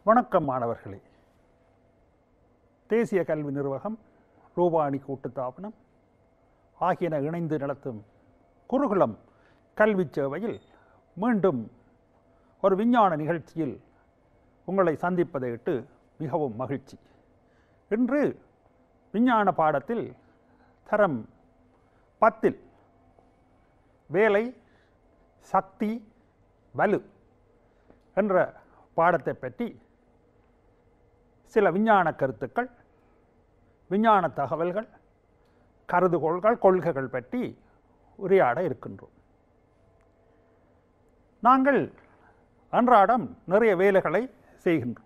வணக்கம் மாணவர்களே தேசிய கல்வி நிர்வாகம் ரூபாணி கூட்டுத்தாபனம் ஆகியன இணைந்து நடத்தும் குருகுலம் கல்விச் சேவையில் மீண்டும் ஒரு விஞ்ஞான நிகழ்ச்சியில் உங்களை சந்திப்பதை இட்டு மிகவும் மகிழ்ச்சி இன்று விஞ்ஞான பாடத்தில் தரம் பத்தில் வேலை சக்தி வலு என்ற பாடத்தை பற்றி சில விஞ்ஞான கருத்துக்கள் விஞ்ஞான தகவல்கள் கருதுகோள்கள் கொள்கைகள் பற்றி உரையாட இருக்கின்றோம் நாங்கள் அன்றாடம் நிறைய வேலைகளை செய்கின்றோம்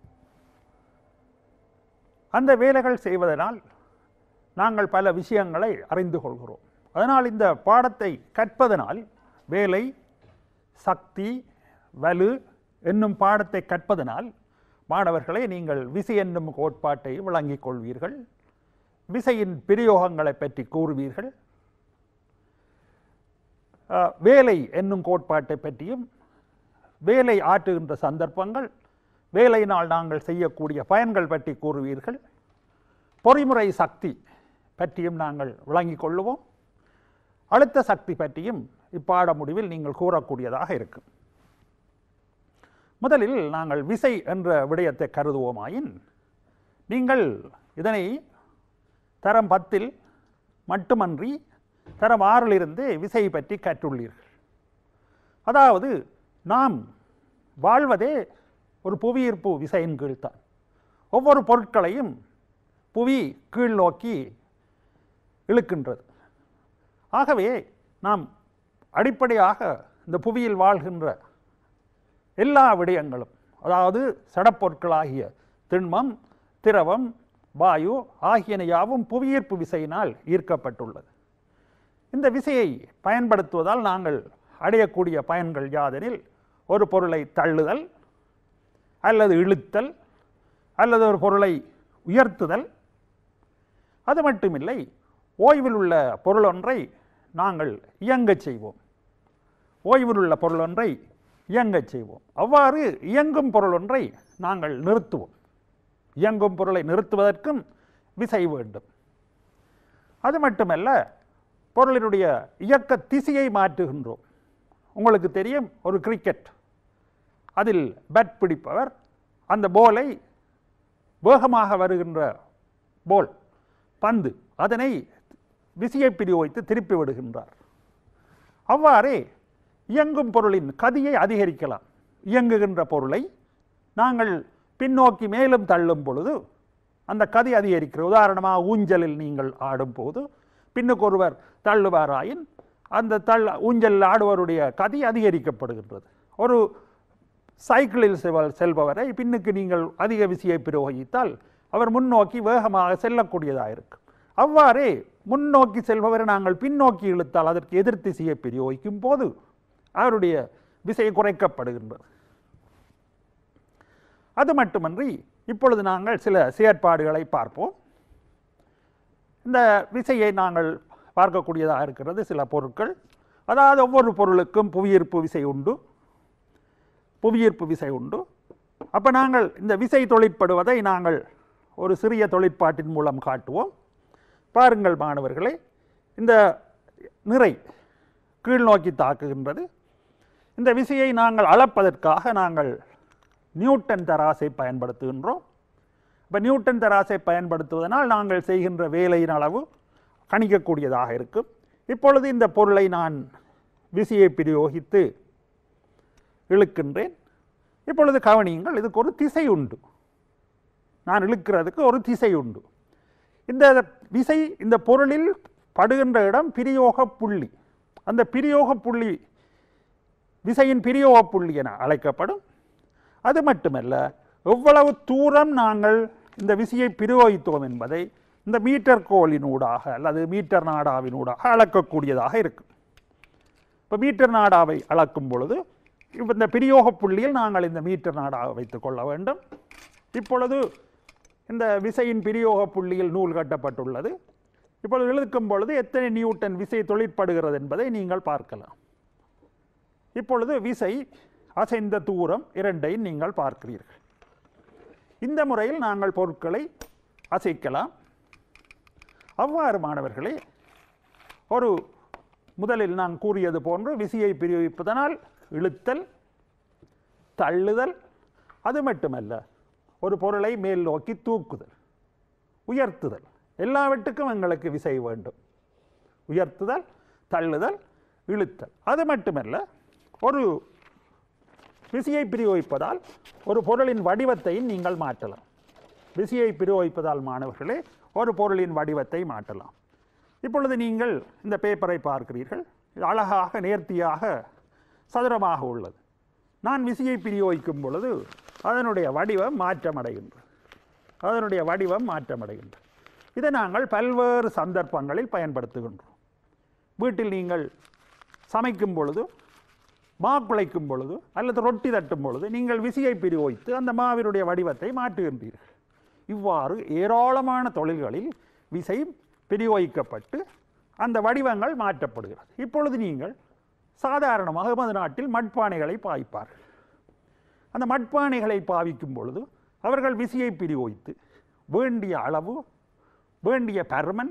அந்த வேலைகள் செய்வதனால் நாங்கள் பல விஷயங்களை அறிந்து கொள்கிறோம் அதனால் இந்த பாடத்தை கற்பதனால் வேலை சக்தி வலு என்னும் பாடத்தை கற்பதனால் மாணவர்களை நீங்கள் விசை என்னும் கோட்பாட்டை விளங்கிக் கொள்வீர்கள் விசையின் பிரயோகங்களை பற்றி கூறுவீர்கள் அஹ், வேலை என்னும் கோட்பாட்டை பற்றியும் வேலை ஆற்றுகின்ற சந்தர்ப்பங்கள் வேலையினால் நாங்கள் செய்யக்கூடிய பயன்கள் பற்றி கூறுவீர்கள் பொறிமுறை சக்தி பற்றியும் நாங்கள் விளங்கிக் கொள்ளுவோம் அழுத்த சக்தி பற்றியும் இப்பாட முடிவில் நீங்கள் கூறக்கூடியதாக இருக்கும் முதலில் நாங்கள் விசை என்ற விடயத்தை கருதுவோமாயின் நீங்கள் இதனை தரம் பத்தில் மட்டுமன்றி தரம் ஆறிலிருந்து விசை பற்றி கற்றுள்ளீர்கள் அதாவது நாம் வாழ்வதே ஒரு புவியீர்ப்பு விசையின் கீழ்தான் ஒவ்வொரு பொருட்களையும் புவி கீழ் நோக்கி இழுக்கின்றது ஆகவே நாம் அடிப்படையாக இந்த புவியில் வாழ்கின்ற எல்லா விடயங்களும் அதாவது சடப்பொருட்களாகிய திண்மம் திரவம் வாயு ஆகியன யாவும் புவியீர்ப்பு விசையினால் ஈர்க்கப்பட்டுள்ளது இந்த விசையை பயன்படுத்துவதால் நாங்கள் அடையக்கூடிய பயன்கள் யாதெனில் ஒரு பொருளை தள்ளுதல் அல்லது இழுத்தல் அல்லது ஒரு பொருளை உயர்த்துதல் அது மட்டுமில்லை ஓய்வில் உள்ள பொருள் ஒன்றை நாங்கள் இயங்கச் செய்வோம் ஓய்வில் உள்ள பொருள் ஒன்றை இயங்கச் செய்வோம் அவ்வாறு இயங்கும் பொருள் ஒன்றை நாங்கள் நிறுத்துவோம் இயங்கும் பொருளை நிறுத்துவதற்கும் விசை வேண்டும் அது மட்டுமல்ல பொருளினுடைய இயக்க திசையை மாற்றுகின்றோம் உங்களுக்கு தெரியும் ஒரு கிரிக்கெட் அதில் பேட் பிடிப்பவர் அந்த போலை வேகமாக வருகின்ற போல் பந்து அதனை விசையை பிரயோகித்து திருப்பி விடுகின்றார் அவ்வாறே இயங்கும் பொருளின் கதியை அதிகரிக்கலாம் இயங்குகின்ற பொருளை நாங்கள் பின்னோக்கி மேலும் தள்ளும் பொழுது அந்த கதி அதிகரிக்கிறது உதாரணமாக ஊஞ்சலில் நீங்கள் ஆடும்போது பின்னுக்கு ஒருவர் தள்ளுவாராயின் அந்த தள் ஊஞ்சலில் ஆடுவருடைய கதி அதிகரிக்கப்படுகின்றது ஒரு சைக்கிளில் செல்வ- செல்பவரை பின்னுக்கு நீங்கள் அதிக விசையை பிரயோகித்தால் அவர் முன்னோக்கி வேகமாக செல்லக்கூடியதாக இருக்கும் அவ்வாறே முன்னோக்கி செல்பவரை நாங்கள் பின்னோக்கி இழுத்தால் அதற்கு எதிர் திசையை பிரயோகிக்கும் போது அவருடைய விசை குறைக்கப்படுகின்றது அது மட்டுமன்றி இப்பொழுது நாங்கள் சில செயற்பாடுகளை பார்ப்போம் இந்த விசையை நாங்கள் பார்க்கக்கூடியதாக இருக்கிறது சில பொருட்கள் அதாவது ஒவ்வொரு பொருளுக்கும் புவியீர்ப்பு விசை உண்டு புவியீர்ப்பு விசை உண்டு அப்போ நாங்கள் இந்த விசை தொழிற்படுவதை நாங்கள் ஒரு சிறிய தொழிற்பாட்டின் மூலம் காட்டுவோம் பாருங்கள் மாணவர்களே இந்த நிறை கீழ் நோக்கி தாக்குகின்றது இந்த விசையை நாங்கள் அளப்பதற்காக நாங்கள் நியூட்டன் தராசை பயன்படுத்துகின்றோம் இப்போ நியூட்டன் தராசை பயன்படுத்துவதனால் நாங்கள் செய்கின்ற வேலையின் அளவு கணிக்கக்கூடியதாக இருக்கும் இப்பொழுது இந்த பொருளை நான் விசையை பிரயோகித்து இழுக்கின்றேன் இப்பொழுது கவனியுங்கள் இதுக்கு ஒரு திசை உண்டு நான் இழுக்கிறதுக்கு ஒரு திசை உண்டு இந்த விசை இந்த பொருளில் படுகின்ற இடம் பிரயோக புள்ளி அந்த பிரயோக புள்ளி விசையின் பிரயோக புள்ளி என அழைக்கப்படும் அது மட்டுமல்ல எவ்வளவு தூரம் நாங்கள் இந்த விசையை பிரயோகித்தோம் என்பதை இந்த மீட்டர் கோலினூடாக அல்லது மீட்டர் நாடாவினூடாக அளக்கக்கூடியதாக இருக்கும் இப்போ மீட்டர் நாடாவை அளக்கும் பொழுது இப்ப இந்த பிரயோக புள்ளியில் நாங்கள் இந்த மீட்டர் நாடாவை வைத்துக் கொள்ள வேண்டும் இப்பொழுது இந்த விசையின் பிரயோக புள்ளியில் நூல் கட்டப்பட்டுள்ளது இப்பொழுது இழுக்கும் பொழுது எத்தனை நியூட்டன் விசை தொழிற்படுகிறது என்பதை நீங்கள் பார்க்கலாம் இப்பொழுது விசை அசைந்த தூரம் இரண்டையும் நீங்கள் பார்க்கிறீர்கள் இந்த முறையில் நாங்கள் பொருட்களை அசைக்கலாம் அவ்வாறு மாணவர்களே ஒரு முதலில் நான் கூறியது போன்று விசையை பிரயோகிப்பதனால் இழுத்தல் தள்ளுதல் அது மட்டுமல்ல ஒரு பொருளை மேல் நோக்கி தூக்குதல் உயர்த்துதல் எல்லாவற்றுக்கும் எங்களுக்கு விசை வேண்டும் உயர்த்துதல் தள்ளுதல் இழுத்தல் அது மட்டுமல்ல ஒரு விசையை பிரயோகிப்பதால் ஒரு பொருளின் வடிவத்தையும் நீங்கள் மாற்றலாம் விசையை பிரயோகிப்பதால் மாணவர்களே ஒரு பொருளின் வடிவத்தை மாற்றலாம் இப்பொழுது நீங்கள் இந்த பேப்பரை பார்க்கிறீர்கள் இது அழகாக நேர்த்தியாக சதுரமாக உள்ளது நான் விசையை பிரயோகிக்கும் பொழுது அதனுடைய வடிவம் மாற்றமடைகின்றது அதனுடைய வடிவம் மாற்றமடைகின்றது இதை நாங்கள் பல்வேறு சந்தர்ப்பங்களில் பயன்படுத்துகின்றோம் வீட்டில் நீங்கள் சமைக்கும் பொழுது மா குழைக்கும் பொழுது அல்லது ரொட்டி தட்டும் பொழுது நீங்கள் விசையை பிரயோகித்து அந்த மாவினுடைய வடிவத்தை மாற்றுகின்றீர்கள் இவ்வாறு ஏராளமான தொழில்களில் விசை பிரயோகிக்கப்பட்டு அந்த வடிவங்கள் மாற்றப்படுகிறது இப்பொழுது நீங்கள் சாதாரணமாக எமது நாட்டில் மட்பானைகளை பாய்ப்பார்கள் அந்த மட்பானைகளை பாவிக்கும் பொழுது அவர்கள் விசையை பிரயோகித்து வேண்டிய அளவு வேண்டிய பருமன்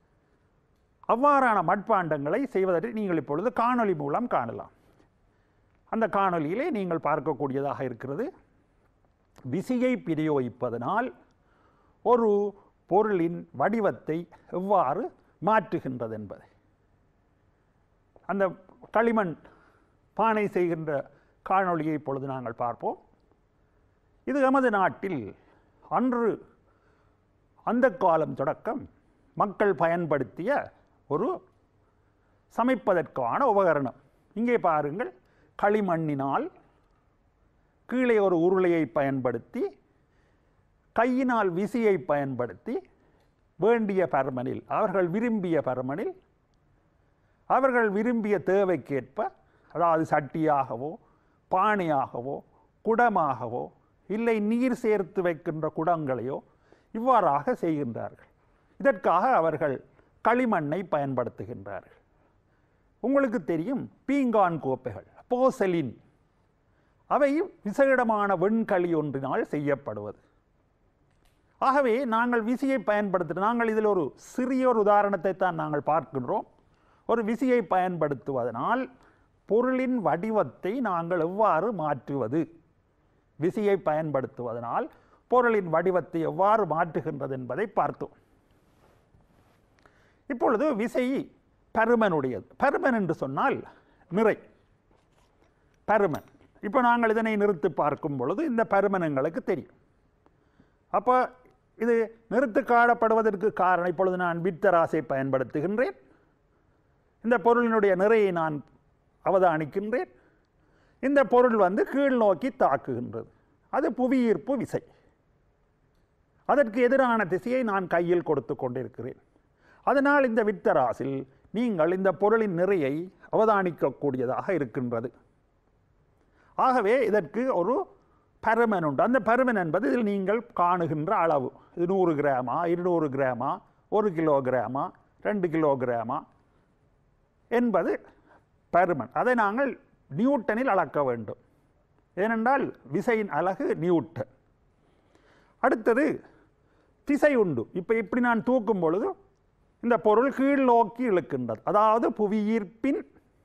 அவ்வாறான மட்பாண்டங்களை செய்வதற்கு நீங்கள் இப்பொழுது காணொளி மூலம் காணலாம் அந்த காணொளியிலே நீங்கள் பார்க்கக்கூடியதாக இருக்கிறது விசையை பிரயோகிப்பதனால் ஒரு பொருளின் வடிவத்தை எவ்வாறு மாற்றுகின்றது என்பதை அந்த களிமண் பானை செய்கின்ற காணொளியை இப்பொழுது நாங்கள் பார்ப்போம் இது எமது நாட்டில் அன்று அந்த காலம் தொடக்கம் மக்கள் பயன்படுத்திய ஒரு சமைப்பதற்கான உபகரணம் இங்கே பாருங்கள் களிமண்ணினால் கீழே ஒரு உருளையை பயன்படுத்தி கையினால் விசையை பயன்படுத்தி வேண்டிய பருமனில் அவர்கள் விரும்பிய பருமனில் அவர்கள் விரும்பிய தேவைக்கேற்ப அதாவது சட்டியாகவோ பானையாகவோ குடமாகவோ இல்லை நீர் சேர்த்து வைக்கின்ற குடங்களையோ இவ்வாறாக செய்கின்றார்கள் இதற்காக அவர்கள் களிமண்ணை பயன்படுத்துகின்றார்கள் உங்களுக்கு தெரியும் பீங்கான் கோப்பைகள் போசலின் அவை விசேடமான வெண்களி ஒன்றினால் செய்யப்படுவது ஆகவே நாங்கள் விசையை பயன்படுத்த நாங்கள் இதில் ஒரு சிறிய ஒரு உதாரணத்தை தான் நாங்கள் பார்க்கின்றோம் ஒரு விசையை பயன்படுத்துவதனால் பொருளின் வடிவத்தை நாங்கள் எவ்வாறு மாற்றுவது விசையை பயன்படுத்துவதனால் பொருளின் வடிவத்தை எவ்வாறு மாற்றுகின்றது என்பதை பார்த்தோம் இப்பொழுது விசை பருமனுடையது பருமன் என்று சொன்னால் நிறை பருமன் இப்போ நாங்கள் இதனை நிறுத்தி பார்க்கும் பொழுது இந்த பருமன் எங்களுக்கு தெரியும் அப்போ இது நிறுத்து காணப்படுவதற்கு காரணம் இப்பொழுது நான் வித்தராசை பயன்படுத்துகின்றேன் இந்த பொருளினுடைய நிறையை நான் அவதானிக்கின்றேன் இந்த பொருள் வந்து கீழ் நோக்கி தாக்குகின்றது அது புவியீர்ப்பு விசை அதற்கு எதிரான திசையை நான் கையில் கொடுத்து கொண்டிருக்கிறேன் அதனால் இந்த வித்தராசில் நீங்கள் இந்த பொருளின் நிறையை அவதானிக்கக்கூடியதாக இருக்கின்றது ஆகவே இதற்கு ஒரு பருமன் உண்டு அந்த பருமன் என்பது இதில் நீங்கள் காணுகின்ற அளவு இது நூறு கிராமா இருநூறு கிராமா ஒரு கிலோகிராமா ரெண்டு கிலோகிராமா என்பது பருமன் அதை நாங்கள் நியூட்டனில் அளக்க வேண்டும் ஏனென்றால் விசையின் அலகு நியூட்டன் அடுத்தது திசை உண்டு இப்போ இப்படி நான் தூக்கும் பொழுது இந்த பொருள் கீழ் நோக்கி இழுக்கின்றது அதாவது புவியீர்ப்பின்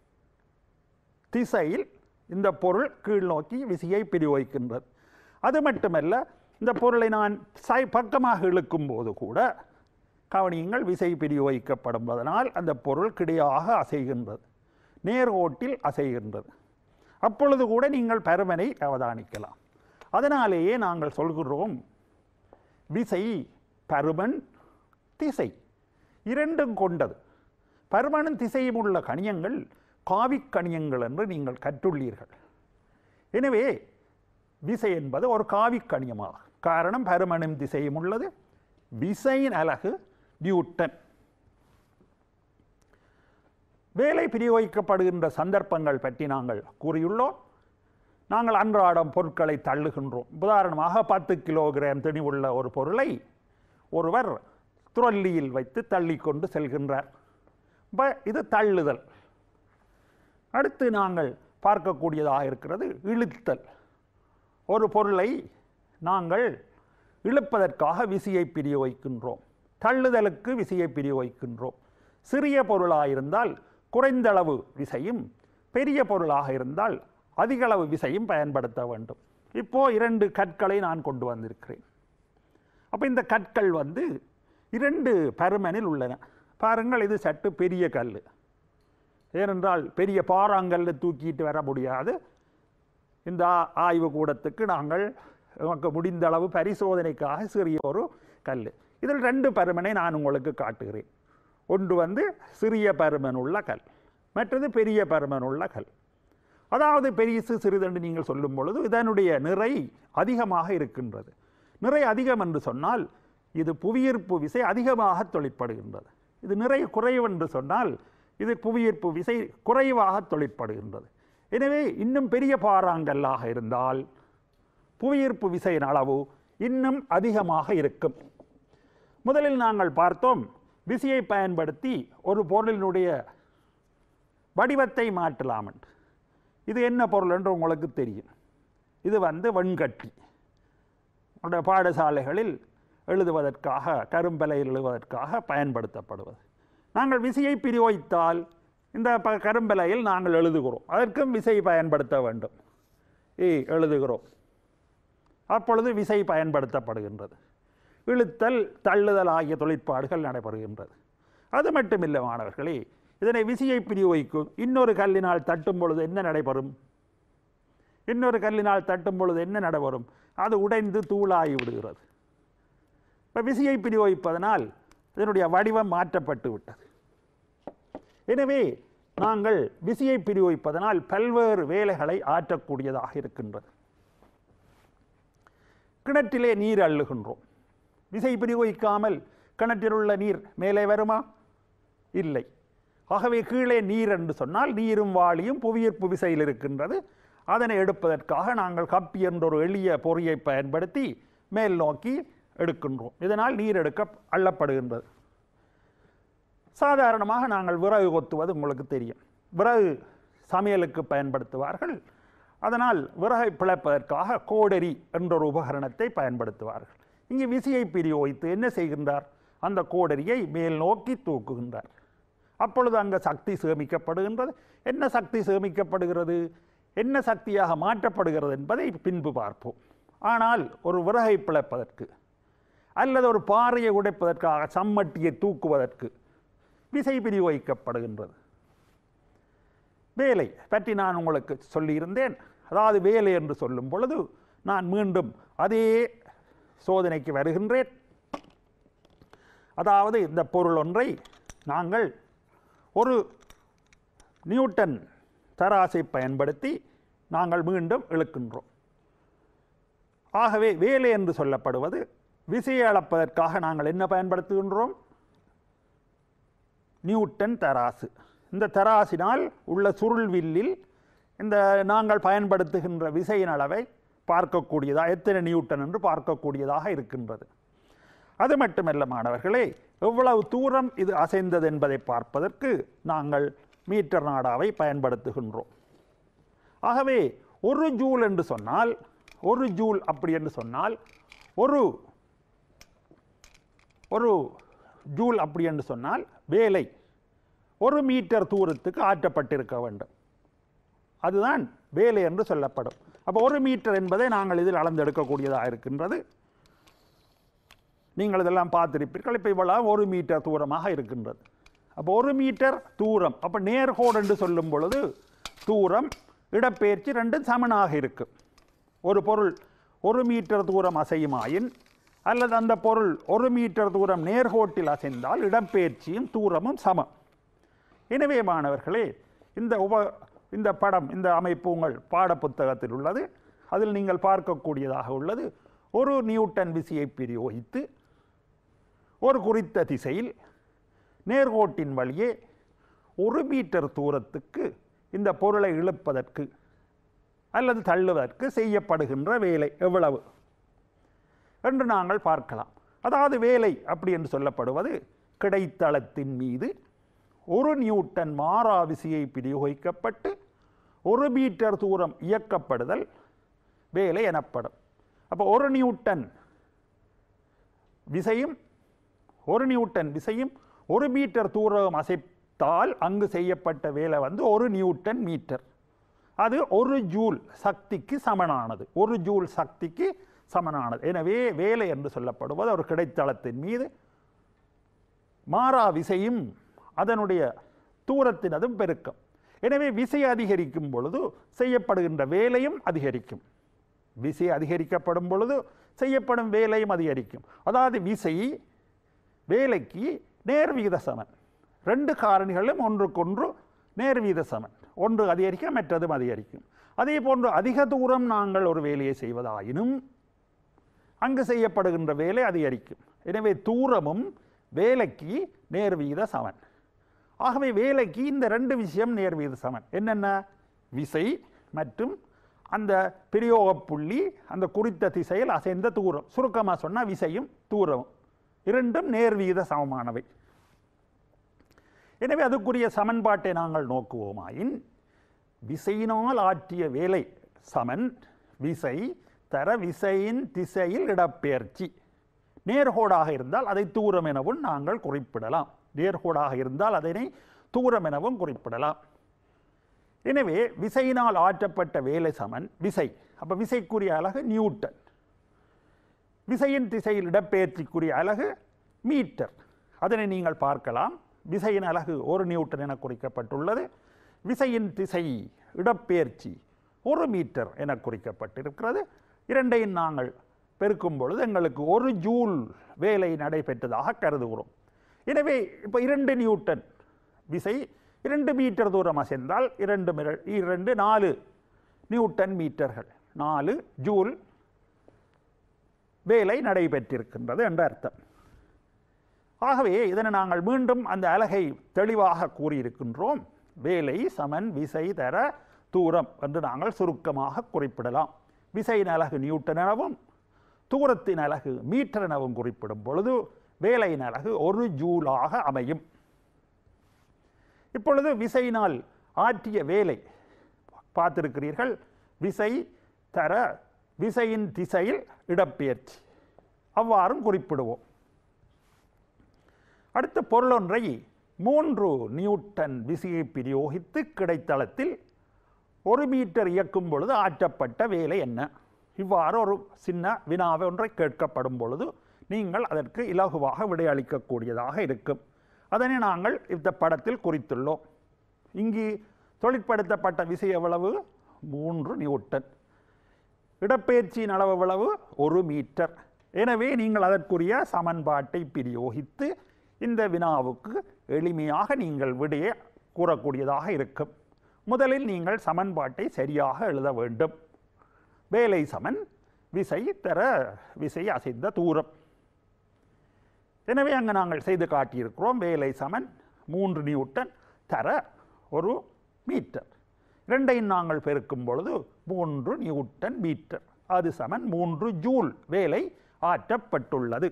திசையில் இந்த பொருள் கீழ் நோக்கி விசையை பிரயோகிக்கின்றது அது மட்டுமல்ல இந்த பொருளை நான் சை பக்கமாக இழுக்கும் போது கூட கவனியுங்கள் விசை பிரயோகிக்கப்படுவதனால் அந்த பொருள் கிடையாக அசைகின்றது நேர்கோட்டில் அசைகின்றது அப்பொழுது கூட நீங்கள் பருமனை அவதானிக்கலாம் அதனாலேயே நாங்கள் சொல்கிறோம் விசை பருமன் திசை இரண்டும் கொண்டது பருமனும் திசையும் உள்ள கணியங்கள் காவிக் கணியங்கள் என்று நீங்கள் கற்றுள்ளீர்கள் எனவே விசை என்பது ஒரு காவிக் கணியமாகும் காரணம் பருமனும் திசையும் உள்ளது விசையின் அலகு நியூட்டன் வேலை பிரயோகிக்கப்படுகின்ற சந்தர்ப்பங்கள் பற்றி நாங்கள் கூறியுள்ளோம் நாங்கள் அன்றாடம் பொருட்களை தள்ளுகின்றோம் உதாரணமாக பத்து கிலோகிராம் திணிவுள்ள ஒரு பொருளை ஒருவர் துரல்லியில் வைத்து தள்ளி கொண்டு செல்கின்றார் இப்போ இது தள்ளுதல் அடுத்து நாங்கள் பார்க்கக்கூடியதாக இருக்கிறது இழுத்தல் ஒரு பொருளை நாங்கள் இழுப்பதற்காக விசையை பிரயோகிக்கின்றோம் தள்ளுதலுக்கு விசையை பிரயோகிக்கின்றோம் சிறிய பொருளாக இருந்தால் குறைந்த அளவு விசையும் பெரிய பொருளாக இருந்தால் அதிக அளவு விசையும் பயன்படுத்த வேண்டும் இப்போ இரண்டு கற்களை நான் கொண்டு வந்திருக்கிறேன் அப்போ இந்த கற்கள் வந்து இரண்டு பருமனில் உள்ளன பாருங்கள் இது சற்று பெரிய கல் ஏனென்றால் பெரிய பாறாங்கல்ல தூக்கிட்டு வர முடியாது இந்த ஆ- ஆய்வு கூடத்துக்கு நாங்கள் நமக்கு முடிந்த அளவு பரிசோதனைக்காக சிறிய ஒரு கல் இதில் ரெண்டு பருமனை நான் உங்களுக்கு காட்டுகிறேன் ஒன்று வந்து சிறிய பருமன் உள்ள கல் மற்றது பெரிய பருமன் உள்ள கல் அதாவது பெரிசு சிறிதென்று நீங்கள் சொல்லும் பொழுது இதனுடைய நிறை அதிகமாக இருக்கின்றது நிறை அதிகம் என்று சொன்னால் இது புவியீர்ப்பு விசை அதிகமாக தொழிற்படுகின்றது இது நிறை குறைவு என்று சொன்னால் இது புவியீர்ப்பு விசை குறைவாக தொழிற்படுகின்றது எனவே இன்னும் பெரிய பாறாங்கல்லாக இருந்தால் புவியீர்ப்பு விசையின் அளவு இன்னும் அதிகமாக இருக்கும் முதலில் நாங்கள் பார்த்தோம் விசையை பயன்படுத்தி ஒரு பொருளினுடைய வடிவத்தை மாற்றலாம் என்று இது என்ன பொருள் என்று உங்களுக்கு தெரியும் இது வந்து வெண்கட்டி உங்களுடைய பாடசாலைகளில் எழுதுவதற்காக கரும்பலையில் எழுதுவதற்காக பயன்படுத்தப்படுவது நாங்கள் விசையை பிரயோகித்தால் இந்த ப கரும்பலையில் நாங்கள் எழுதுகிறோம் அதற்கும் விசை பயன்படுத்த வேண்டும் ஏய் எழுதுகிறோம் அப்பொழுது விசை பயன்படுத்தப்படுகின்றது இழுத்தல் தள்ளுதல் ஆகிய தொழிற்பாடுகள் நடைபெறுகின்றது அது மட்டுமில்லை மாணவர்களே இதனை விசையை பிரயோகிக்கும் இன்னொரு கல்லினால் தட்டும் பொழுது என்ன நடைபெறும் இன்னொரு கல்லினால் தட்டும் பொழுது என்ன நடைபெறும் அது உடைந்து தூளாகி விடுகிறது இப்போ விசையை பிரயோகிப்பதனால் இதனுடைய வடிவம் மாற்றப்பட்டு விட்டது எனவே நாங்கள் விசையை பிரயோகிப்பதனால் பல்வேறு வேலைகளை ஆற்றக்கூடியதாக இருக்கின்றது கிணற்றிலே நீர் அள்ளுகின்றோம் விசை பிரயோகிக்காமல் கிணற்றில் உள்ள நீர் மேலே வருமா இல்லை ஆகவே கீழே நீர் என்று சொன்னால் நீரும் வாளியும் புவியீர்ப்பு விசையில் இருக்கின்றது அதனை எடுப்பதற்காக நாங்கள் கப்பி என்ற ஒரு எளிய பொறியை பயன்படுத்தி மேல் நோக்கி எடுக்கின்றோம் இதனால் நீர் எடுக்க அள்ளப்படுகின்றது சாதாரணமாக நாங்கள் விறகு கொத்துவது உங்களுக்கு தெரியும் விறகு சமையலுக்கு பயன்படுத்துவார்கள் அதனால் விறகை பிளப்பதற்காக கோடரி என்ற ஒரு உபகரணத்தை பயன்படுத்துவார்கள் இங்கே விசையை பிரயோகித்து என்ன செய்கின்றார் அந்த கோடரியை மேல் நோக்கி தூக்குகின்றார் அப்பொழுது அங்கே சக்தி சேமிக்கப்படுகின்றது என்ன சக்தி சேமிக்கப்படுகிறது என்ன சக்தியாக மாற்றப்படுகிறது என்பதை பின்பு பார்ப்போம் ஆனால் ஒரு விறகை பிளப்பதற்கு அல்லது ஒரு பாறையை உடைப்பதற்காக சம்மட்டியை தூக்குவதற்கு விசை பிரயோகிக்கப்படுகின்றது வேலை பற்றி நான் உங்களுக்கு சொல்லியிருந்தேன் அதாவது வேலை என்று சொல்லும் பொழுது நான் மீண்டும் அதே சோதனைக்கு வருகின்றேன் அதாவது இந்த பொருள் ஒன்றை நாங்கள் ஒரு நியூட்டன் தராசை பயன்படுத்தி நாங்கள் மீண்டும் இழுக்கின்றோம் ஆகவே வேலை என்று சொல்லப்படுவது விசையை அளப்பதற்காக நாங்கள் என்ன பயன்படுத்துகின்றோம் நியூட்டன் தராசு இந்த தராசினால் உள்ள சுருள் வில்லில் இந்த நாங்கள் பயன்படுத்துகின்ற விசையின் அளவை பார்க்கக்கூடியதாக எத்தனை நியூட்டன் என்று பார்க்கக்கூடியதாக இருக்கின்றது அது மட்டுமல்ல மாணவர்களே எவ்வளவு தூரம் இது அசைந்தது என்பதை பார்ப்பதற்கு நாங்கள் மீட்டர் நாடாவை பயன்படுத்துகின்றோம் ஆகவே ஒரு ஜூல் என்று சொன்னால் ஒரு ஜூல் அப்படி என்று சொன்னால் ஒரு ஒரு ஜூல் அப்படி என்று சொன்னால் வேலை ஒரு மீட்டர் தூரத்துக்கு ஆற்றப்பட்டிருக்க வேண்டும் அதுதான் வேலை என்று சொல்லப்படும் அப்போ ஒரு மீட்டர் என்பதை நாங்கள் இதில் அளந்தெடுக்கக்கூடியதாக இருக்கின்றது நீங்கள் இதெல்லாம் பார்த்திருப்பீர்கள் இப்போ இவ்வளவு ஒரு மீட்டர் தூரமாக இருக்கின்றது அப்போ ஒரு மீட்டர் தூரம் அப்போ நேர்கோடு என்று சொல்லும் பொழுது தூரம் இடப்பெயர்ச்சி ரெண்டும் சமனாக இருக்கும் ஒரு பொருள் ஒரு மீட்டர் தூரம் அசையுமாயின் அல்லது அந்த பொருள் ஒரு மீட்டர் தூரம் நேர்கோட்டில் அசைந்தால் இடப்பெயர்ச்சியும் தூரமும் சமம் எனவே மாணவர்களே இந்த உப இந்த படம் இந்த அமைப்பு உங்கள் பாடப்புத்தகத்தில் உள்ளது அதில் நீங்கள் பார்க்கக்கூடியதாக உள்ளது ஒரு நியூட்டன் விசையை பிரயோகித்து ஒரு குறித்த திசையில் நேர்கோட்டின் வழியே ஒரு மீட்டர் தூரத்துக்கு இந்த பொருளை இழுப்பதற்கு அல்லது தள்ளுவதற்கு செய்யப்படுகின்ற வேலை எவ்வளவு என்று நாங்கள் பார்க்கலாம் அதாவது வேலை அப்படி என்று சொல்லப்படுவது கிடைத்தளத்தின் மீது ஒரு நியூட்டன் மாறா விசையை பிரயோகிக்கப்பட்டு ஒரு மீட்டர் தூரம் இயக்கப்படுதல் வேலை எனப்படும் அப்போ ஒரு நியூட்டன் விசையும் ஒரு நியூட்டன் விசையும் ஒரு மீட்டர் தூரம் அசைத்தால் அங்கு செய்யப்பட்ட வேலை வந்து ஒரு நியூட்டன் மீட்டர் அது ஒரு ஜூல் சக்திக்கு சமனானது ஒரு ஜூல் சக்திக்கு சமனானது எனவே வேலை என்று சொல்லப்படுவது ஒரு கிடைத்தளத்தின் மீது மாறா விசையும் அதனுடைய தூரத்தினதும் பெருக்கம் எனவே விசை அதிகரிக்கும் பொழுது செய்யப்படுகின்ற வேலையும் அதிகரிக்கும் விசை அதிகரிக்கப்படும் பொழுது செய்யப்படும் வேலையும் அதிகரிக்கும் அதாவது விசை வேலைக்கு நேர்விகித சமன் ரெண்டு காரணிகளும் ஒன்றுக்கொன்று நேர்விகித சமன் ஒன்று அதிகரிக்க மற்றதும் அதிகரிக்கும் அதே போன்று அதிக தூரம் நாங்கள் ஒரு வேலையை செய்வதாயினும் அங்கு செய்யப்படுகின்ற வேலை அதிகரிக்கும் எனவே தூரமும் வேலைக்கு நேர்விகித சமன் ஆகவே வேலைக்கு இந்த ரெண்டு விஷயம் நேர்விகித சமன் என்னென்ன விசை மற்றும் அந்த பிரயோக புள்ளி அந்த குறித்த திசையில் அசைந்த தூரம் சுருக்கமாக சொன்னால் விசையும் தூரமும் இரண்டும் நேர்விகித சமமானவை எனவே அதுக்குரிய சமன்பாட்டை நாங்கள் நோக்குவோமாயின் விசையினால் ஆற்றிய வேலை சமன் விசை தர விசையின் திசையில் இடப்பெயர்ச்சி நேர்கோடாக இருந்தால் அதை தூரம் எனவும் நாங்கள் குறிப்பிடலாம் நேர்கோடாக இருந்தால் அதனை தூரம் எனவும் குறிப்பிடலாம் எனவே விசையினால் ஆற்றப்பட்ட வேலை சமன் விசை அப்போ விசைக்குரிய அலகு நியூட்டன் விசையின் திசையில் இடப்பெயர்ச்சிக்குரிய அலகு மீட்டர் அதனை நீங்கள் பார்க்கலாம் விசையின் அலகு ஒரு நியூட்டன் என குறிக்கப்பட்டுள்ளது விசையின் திசை இடப்பெயர்ச்சி ஒரு மீட்டர் என குறிக்கப்பட்டிருக்கிறது இரண்டையும் நாங்கள் பெருக்கும் பொழுது எங்களுக்கு ஒரு ஜூல் வேலை நடைபெற்றதாக கருதுகிறோம் எனவே இப்போ இரண்டு நியூட்டன் விசை இரண்டு மீட்டர் தூரம் அசைந்தால் இரண்டு மிர- இரண்டு நாலு நியூட்டன் மீட்டர்கள் நாலு ஜூல் வேலை நடைபெற்றிருக்கின்றது என்ற அர்த்தம் ஆகவே இதனை நாங்கள் மீண்டும் அந்த அலகை தெளிவாக கூறியிருக்கின்றோம் வேலை சமன் விசை தர தூரம் என்று நாங்கள் சுருக்கமாக குறிப்பிடலாம் விசையின் அலகு நியூட்டன் எனவும் தூரத்தின் அலகு மீட்டர் எனவும் குறிப்பிடும் பொழுது வேலையின் அலகு ஒரு ஜூலாக அமையும் இப்பொழுது விசையினால் ஆற்றிய வேலை பார்த்திருக்கிறீர்கள் விசை தர விசையின் திசையில் இடப்பெயர்ச்சி அவ்வாறும் குறிப்பிடுவோம் அடுத்த பொருளொன்றை மூன்று நியூட்டன் விசையை பிரயோகித்து கிடைத்தளத்தில் ஒரு மீட்டர் இயக்கும் பொழுது ஆற்றப்பட்ட வேலை என்ன இவ்வாறு ஒரு சின்ன வினாவை ஒன்றை கேட்கப்படும் பொழுது நீங்கள் அதற்கு இலகுவாக விடையளிக்கக்கூடியதாக இருக்கும் அதனை நாங்கள் இந்த படத்தில் குறித்துள்ளோம் இங்கு தொழிற்படுத்தப்பட்ட விசை எவ்வளவு மூன்று நியூட்டன் இடப்பெயர்ச்சியின் அளவு எவ்வளவு ஒரு மீட்டர் எனவே நீங்கள் அதற்குரிய சமன்பாட்டை பிரயோகித்து இந்த வினாவுக்கு எளிமையாக நீங்கள் விடையை கூறக்கூடியதாக இருக்கும் முதலில் நீங்கள் சமன்பாட்டை சரியாக எழுத வேண்டும் வேலை சமன் விசை தர விசை அசைந்த தூரம் எனவே அங்கு நாங்கள் செய்து காட்டியிருக்கிறோம் வேலை சமன் மூன்று நியூட்டன் தர ஒரு மீட்டர் இரண்டையும் நாங்கள் பெருக்கும் பொழுது மூன்று நியூட்டன் மீட்டர் அது சமன் மூன்று ஜூல் வேலை ஆற்றப்பட்டுள்ளது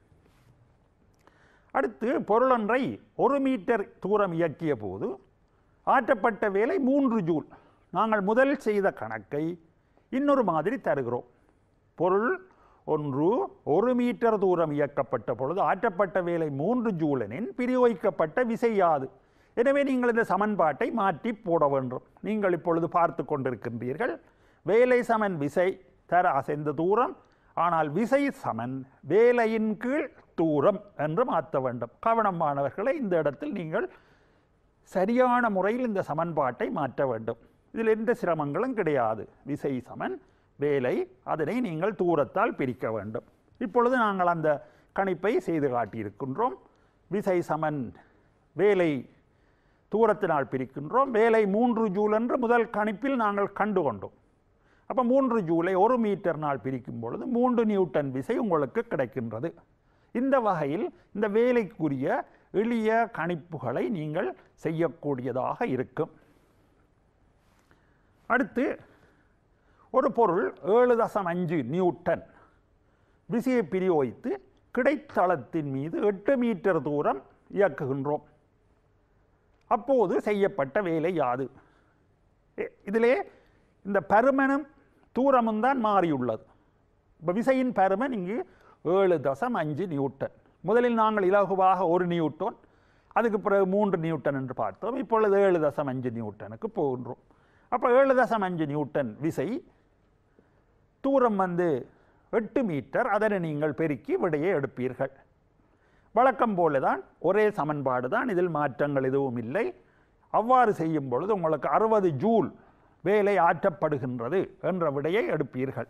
அடுத்து பொருளொன்றை ஒரு மீட்டர் தூரம் இயக்கிய போது ஆற்றப்பட்ட வேலை மூன்று ஜூல் நாங்கள் முதல் செய்த கணக்கை இன்னொரு மாதிரி தருகிறோம் பொருள் ஒன்று ஒரு மீட்டர் தூரம் இயக்கப்பட்ட பொழுது ஆற்றப்பட்ட வேலை மூன்று ஜூலனின் பிரயோகிக்கப்பட்ட விசை யாது எனவே நீங்கள் இந்த சமன்பாட்டை மாற்றி போட வேண்டும் நீங்கள் இப்பொழுது பார்த்து கொண்டிருக்கின்றீர்கள் வேலை சமன் விசை தர அசைந்த தூரம் ஆனால் விசை சமன் வேலையின் கீழ் தூரம் என்று மாற்ற வேண்டும் கவனம் மாணவர்களை இந்த இடத்தில் நீங்கள் சரியான முறையில் இந்த சமன்பாட்டை மாற்ற வேண்டும் இதில் எந்த சிரமங்களும் கிடையாது விசை சமன் வேலை அதனை நீங்கள் தூரத்தால் பிரிக்க வேண்டும் இப்பொழுது நாங்கள் அந்த கணிப்பை செய்து காட்டியிருக்கின்றோம் விசை சமன் வேலை தூரத்தினால் பிரிக்கின்றோம் வேலை மூன்று ஜூல் என்று முதல் கணிப்பில் நாங்கள் கண்டு கொண்டோம் அப்போ மூன்று ஜூலை ஒரு மீட்டர்னால் பிரிக்கும் பொழுது மூன்று நியூட்டன் விசை உங்களுக்கு கிடைக்கின்றது இந்த வகையில் இந்த வேலைக்குரிய எளிய கணிப்புகளை நீங்கள் செய்யக்கூடியதாக இருக்கும் அடுத்து ஒரு பொருள் ஏழு தசம் அஞ்சு நியூட்டன் விசையை பிரயோகித்து கிடைத்தளத்தின் மீது எட்டு மீட்டர் தூரம் இயக்குகின்றோம் அப்போது செய்யப்பட்ட வேலை யாது எ- இதிலே இந்த பருமனும் தூரமும் தான் மாறியுள்ளது இப்போ விசையின் பருமன் இங்கு ஏழு தசம் அஞ்சு நியூட்டன் முதலில் நாங்கள் இலகுவாக ஒரு நியூட்டன் அதுக்கு பிறகு மூன்று நியூட்டன் என்று பார்த்தோம் இப்பொழுது ஏழு தசம் அஞ்சு நியூட்டனுக்கு போகின்றோம் அப்போ ஏழு தசம் அஞ்சு நியூட்டன் விசை தூரம் வந்து எட்டு மீட்டர் அதனை நீங்கள் பெருக்கி விடையை எடுப்பீர்கள் வழக்கம் போல தான் ஒரே சமன்பாடு தான் இதில் மாற்றங்கள் எதுவும் இல்லை அவ்வாறு செய்யும் பொழுது உங்களுக்கு அறுபது ஜூல் வேலை ஆற்றப்படுகின்றது என்ற விடையை எடுப்பீர்கள்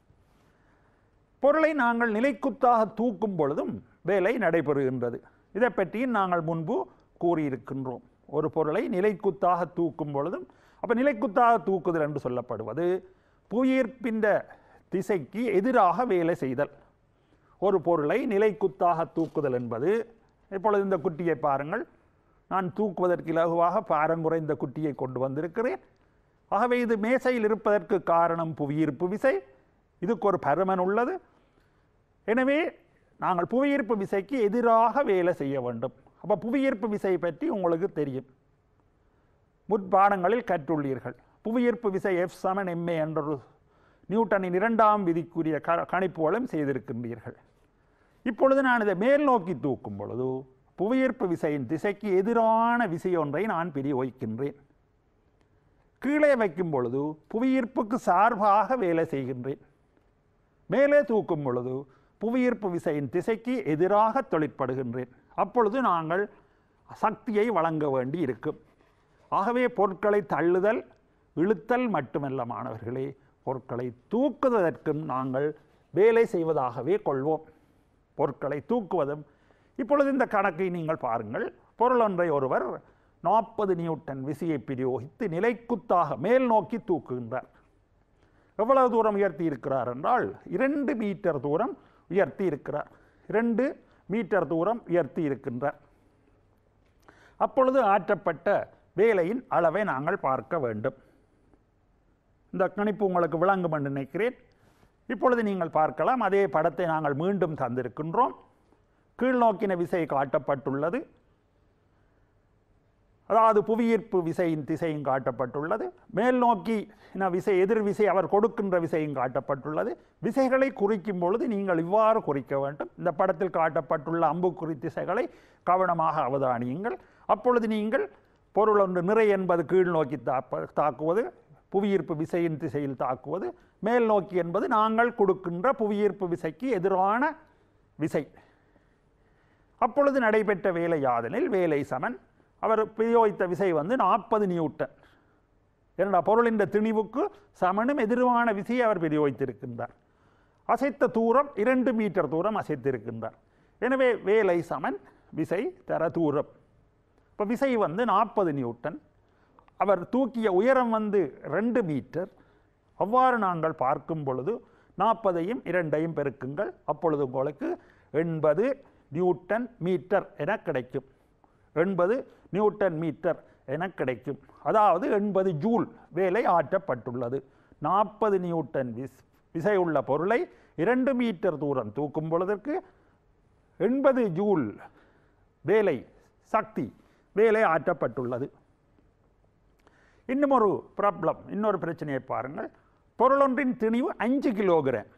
பொருளை நாங்கள் நிலைக்குத்தாக தூக்கும் பொழுதும் வேலை நடைபெறுகின்றது இதை பற்றியும் நாங்கள் முன்பு கூறியிருக்கின்றோம் ஒரு பொருளை நிலைக்குத்தாக தூக்கும் பொழுதும் அப்போ நிலைக்குத்தாக தூக்குதல் என்று சொல்லப்படுவது புவியீர்ப்பின்ற திசைக்கு எதிராக வேலை செய்தல் ஒரு பொருளை நிலைக்குத்தாக தூக்குதல் என்பது இப்பொழுது இந்த குட்டியை பாருங்கள் நான் தூக்குவதற்கு இலகுவாக பாரங்குறைந்த குட்டியை கொண்டு வந்திருக்கிறேன் ஆகவே இது மேசையில் இருப்பதற்கு காரணம் புவியீர்ப்பு விசை இதுக்கு ஒரு பருமன் உள்ளது எனவே நாங்கள் புவியீர்ப்பு விசைக்கு எதிராக வேலை செய்ய வேண்டும் அப்போ புவியீர்ப்பு விசை பற்றி உங்களுக்கு தெரியும் முற்பாடங்களில் கற்றுள்ளீர்கள் புவியீர்ப்பு விசை எஃப் சமன் எம்ஏ என்றொரு நியூட்டனின் இரண்டாம் விதிக்குரிய க கணிப்புகளும் செய்திருக்கின்றீர்கள் இப்பொழுது நான் இதை மேல் நோக்கி தூக்கும் பொழுது புவியீர்ப்பு விசையின் திசைக்கு எதிரான விசை ஒன்றை நான் பிரயோகிக்கின்றேன் கீழே வைக்கும் பொழுது புவியீர்ப்புக்கு சார்பாக வேலை செய்கின்றேன் மேலே தூக்கும் பொழுது புவியீர்ப்பு விசையின் திசைக்கு எதிராக தொழிற்படுகின்றேன் அப்பொழுது நாங்கள் சக்தியை வழங்க வேண்டி இருக்கும் ஆகவே பொருட்களை தள்ளுதல் இழுத்தல் மட்டுமல்ல மாணவர்களே பொருட்களை தூக்குவதற்கும் நாங்கள் வேலை செய்வதாகவே கொள்வோம் பொருட்களை தூக்குவதும் இப்பொழுது இந்த கணக்கை நீங்கள் பாருங்கள் பொருள் ஒன்றை ஒருவர் நாற்பது நியூட்டன் விசையை பிரயோகித்து நிலைக்குத்தாக மேல் நோக்கி தூக்குகின்றார் எவ்வளவு தூரம் உயர்த்தி இருக்கிறார் என்றால் இரண்டு மீட்டர் தூரம் உயர்த்தி இருக்கிறார் இரண்டு மீட்டர் தூரம் உயர்த்தி இருக்கின்றார் அப்பொழுது ஆற்றப்பட்ட வேலையின் அளவை நாங்கள் பார்க்க வேண்டும் இந்த கணிப்பு உங்களுக்கு விளங்கும் என்று நினைக்கிறேன் இப்பொழுது நீங்கள் பார்க்கலாம் அதே படத்தை நாங்கள் மீண்டும் தந்திருக்கின்றோம் கீழ்நோக்கின விசை காட்டப்பட்டுள்ளது அதாவது புவியீர்ப்பு விசையின் திசையும் காட்டப்பட்டுள்ளது மேல் நோக்கி விசை எதிர் விசை அவர் கொடுக்கின்ற விசையும் காட்டப்பட்டுள்ளது விசைகளை குறிக்கும் பொழுது நீங்கள் இவ்வாறு குறிக்க வேண்டும் இந்த படத்தில் காட்டப்பட்டுள்ள அம்புக்குறி திசைகளை கவனமாக அவதானியுங்கள் அப்பொழுது நீங்கள் பொருள் ஒன்று நிறை என்பது கீழ் நோக்கி தாப்ப தாக்குவது புவியீர்ப்பு விசையின் திசையில் தாக்குவது மேல் நோக்கி என்பது நாங்கள் கொடுக்கின்ற புவியீர்ப்பு விசைக்கு எதிரான விசை அப்பொழுது நடைபெற்ற வேலை யாதெனில் வேலை சமன் அவர் பிரயோகித்த விசை வந்து நாற்பது நியூட்டன் என்னடா பொருளின் திணிவுக்கு சமனும் எதிர்வான விசையை அவர் பிரயோகித்திருக்கின்றார் அசைத்த தூரம் இரண்டு மீட்டர் தூரம் அசைத்திருக்கின்றார் எனவே வேலை சமன் விசை தர தூரம் இப்போ விசை வந்து நாற்பது நியூட்டன் அவர் தூக்கிய உயரம் வந்து ரெண்டு மீட்டர் அவ்வாறு நாங்கள் பார்க்கும் பொழுது நாற்பதையும் இரண்டையும் பெருக்குங்கள் அப்பொழுது உங்களுக்கு எண்பது நியூட்டன் மீட்டர் என கிடைக்கும் எண்பது நியூட்டன் மீட்டர் என கிடைக்கும் அதாவது எண்பது ஜூல் வேலை ஆற்றப்பட்டுள்ளது நாற்பது நியூட்டன் விஸ் விசை உள்ள பொருளை இரண்டு மீட்டர் தூரம் தூக்கும் பொழுதற்கு எண்பது ஜூல் வேலை சக்தி வேலை ஆற்றப்பட்டுள்ளது இன்னும் ஒரு ப்ராப்ளம் இன்னொரு பிரச்சனையை பாருங்கள் பொருளொன்றின் திணிவு அஞ்சு கிலோகிராம்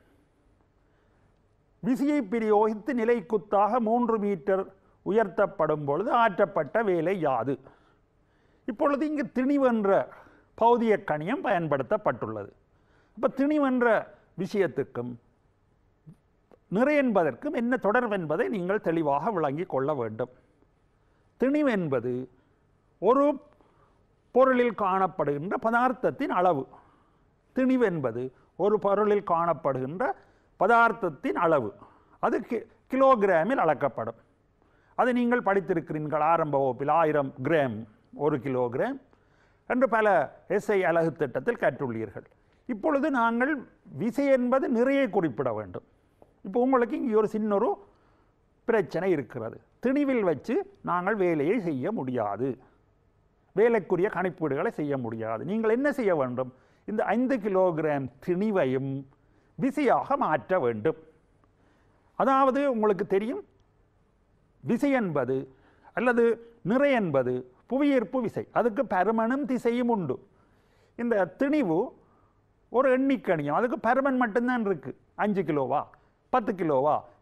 விசையை பிரயோகித்து நிலைக்குத்தாக மூன்று மீட்டர் உயர்த்தப்படும் பொழுது ஆற்றப்பட்ட வேலை யாது இப்பொழுது இங்கு திணிவென்ற பௌதிய கணியம் பயன்படுத்தப்பட்டுள்ளது அப்போ திணிவென்ற விஷயத்துக்கும் நிறை என்பதற்கும் என்ன தொடர்பு என்பதை நீங்கள் தெளிவாக விளங்கிக் கொள்ள வேண்டும் திணிவு என்பது ஒரு பொருளில் காணப்படுகின்ற பதார்த்தத்தின் அளவு திணிவு என்பது ஒரு பொருளில் காணப்படுகின்ற பதார்த்தத்தின் அளவு அது கி கிலோகிராமில் அளக்கப்படும் அது நீங்கள் படித்திருக்கிறீர்கள் ஆரம்ப வகுப்பில் ஆயிரம் கிராம் ஒரு கிலோகிராம் என்று பல எஸ்ஐ அலகு திட்டத்தில் கற்றுள்ளீர்கள் இப்பொழுது நாங்கள் விசை என்பது நிறைய குறிப்பிட வேண்டும் இப்போ உங்களுக்கு இங்கே ஒரு சின்ன ஒரு பிரச்சனை இருக்கிறது திணிவில் வச்சு நாங்கள் வேலையை செய்ய முடியாது வேலைக்குரிய கணிப்பீடுகளை செய்ய முடியாது நீங்கள் என்ன செய்ய வேண்டும் இந்த ஐந்து கிலோகிராம் திணிவையும் விசையாக மாற்ற வேண்டும் அதாவது உங்களுக்கு தெரியும் விசை என்பது அல்லது நிறை என்பது புவியீர்ப்பு விசை அதுக்கு பருமனும் திசையும் உண்டு இந்த திணிவு ஒரு எண்ணிக்கணியம் அதுக்கு பருமன் மட்டும்தான் இருக்கு அஞ்சு கிலோவா பத்து கிலோவா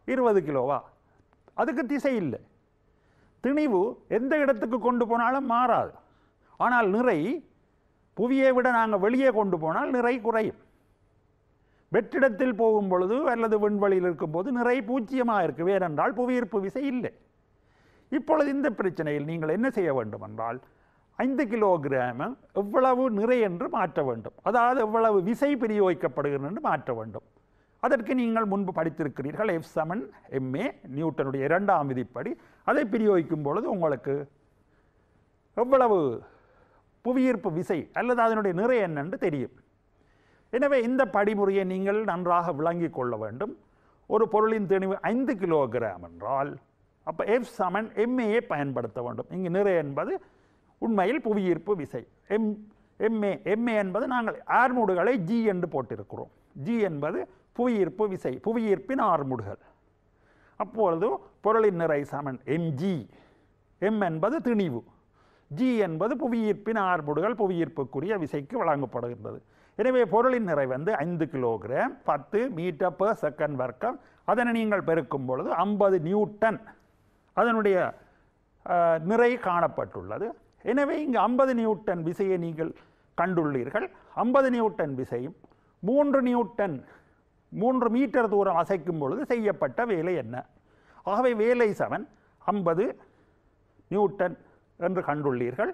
இருபது கிலோவா அதுக்கு திசை இல்லை திணிவு எந்த இடத்துக்கு கொண்டு போனாலும் மாறாது ஆனால் நிறை புவியை விட நாங்கள் வெளியே கொண்டு போனால் நிறை குறையும் வெற்றிடத்தில் போகும் பொழுது அல்லது விண்வெளியில் இருக்கும்போது நிறை பூஜ்ஜியமாக இருக்கு ஏனென்றால் புவியீர்ப்பு விசை இல்லை இப்பொழுது இந்த பிரச்சனையில் நீங்கள் என்ன செய்ய வேண்டும் என்றால் ஐந்து கிலோகிராம் எவ்வளவு நிறை என்று மாற்ற வேண்டும் அதாவது எவ்வளவு விசை பிரயோகிக்கப்படுகிறது என்று மாற்ற வேண்டும் அதற்கு நீங்கள் முன்பு படித்திருக்கிறீர்கள் எஃப் சமன் எம்ஏ நியூட்டனுடைய இரண்டாம் விதிப்படி அதை பிரயோகிக்கும் பொழுது உங்களுக்கு எவ்வளவு புவியீர்ப்பு விசை அல்லது அதனுடைய நிறை என்னென்று தெரியும் எனவே இந்த படிமுறையை நீங்கள் நன்றாக விளங்கிக் கொள்ள வேண்டும் ஒரு பொருளின் திணிவு ஐந்து கிலோகிராம் என்றால் அப்போ எஃப் சமன் எம்ஏயை பயன்படுத்த வேண்டும் இங்கு நிறை என்பது உண்மையில் புவியீர்ப்பு விசை எம் எம்ஏ எம்ஏ என்பது நாங்கள் ஆர்முடுகளை ஜி என்று போட்டிருக்கிறோம் ஜி என்பது புவியீர்ப்பு விசை புவியீர்ப்பின் ஆர்முடுகள் அப்பொழுது பொருளின் நிறை சமன் எம்ஜி எம் என்பது திணிவு ஜி என்பது புவியீர்ப்பின் ஆர்முடுகள் புவியீர்ப்புக்குரிய விசைக்கு வழங்கப்படுகின்றது எனவே பொருளின் நிறை வந்து ஐந்து கிலோகிராம் பத்து மீட்டர் per செகண்ட் வர்க்கம் அதனை நீங்கள் பெருக்கும் பொழுது ஐம்பது நியூட்டன் அதனுடைய அஹ், நிறை காணப்பட்டுள்ளது எனவே இங்கு ஐம்பது நியூட்டன் விசையை நீங்கள் கண்டுள்ளீர்கள் ஐம்பது நியூட்டன் விசையும் மூன்று நியூட்டன் மூன்று மீட்டர் தூரம் அசைக்கும் பொழுது செய்யப்பட்ட வேலை என்ன ஆகவே வேலை சமன் ஐம்பது நியூட்டன் என்று கண்டுள்ளீர்கள்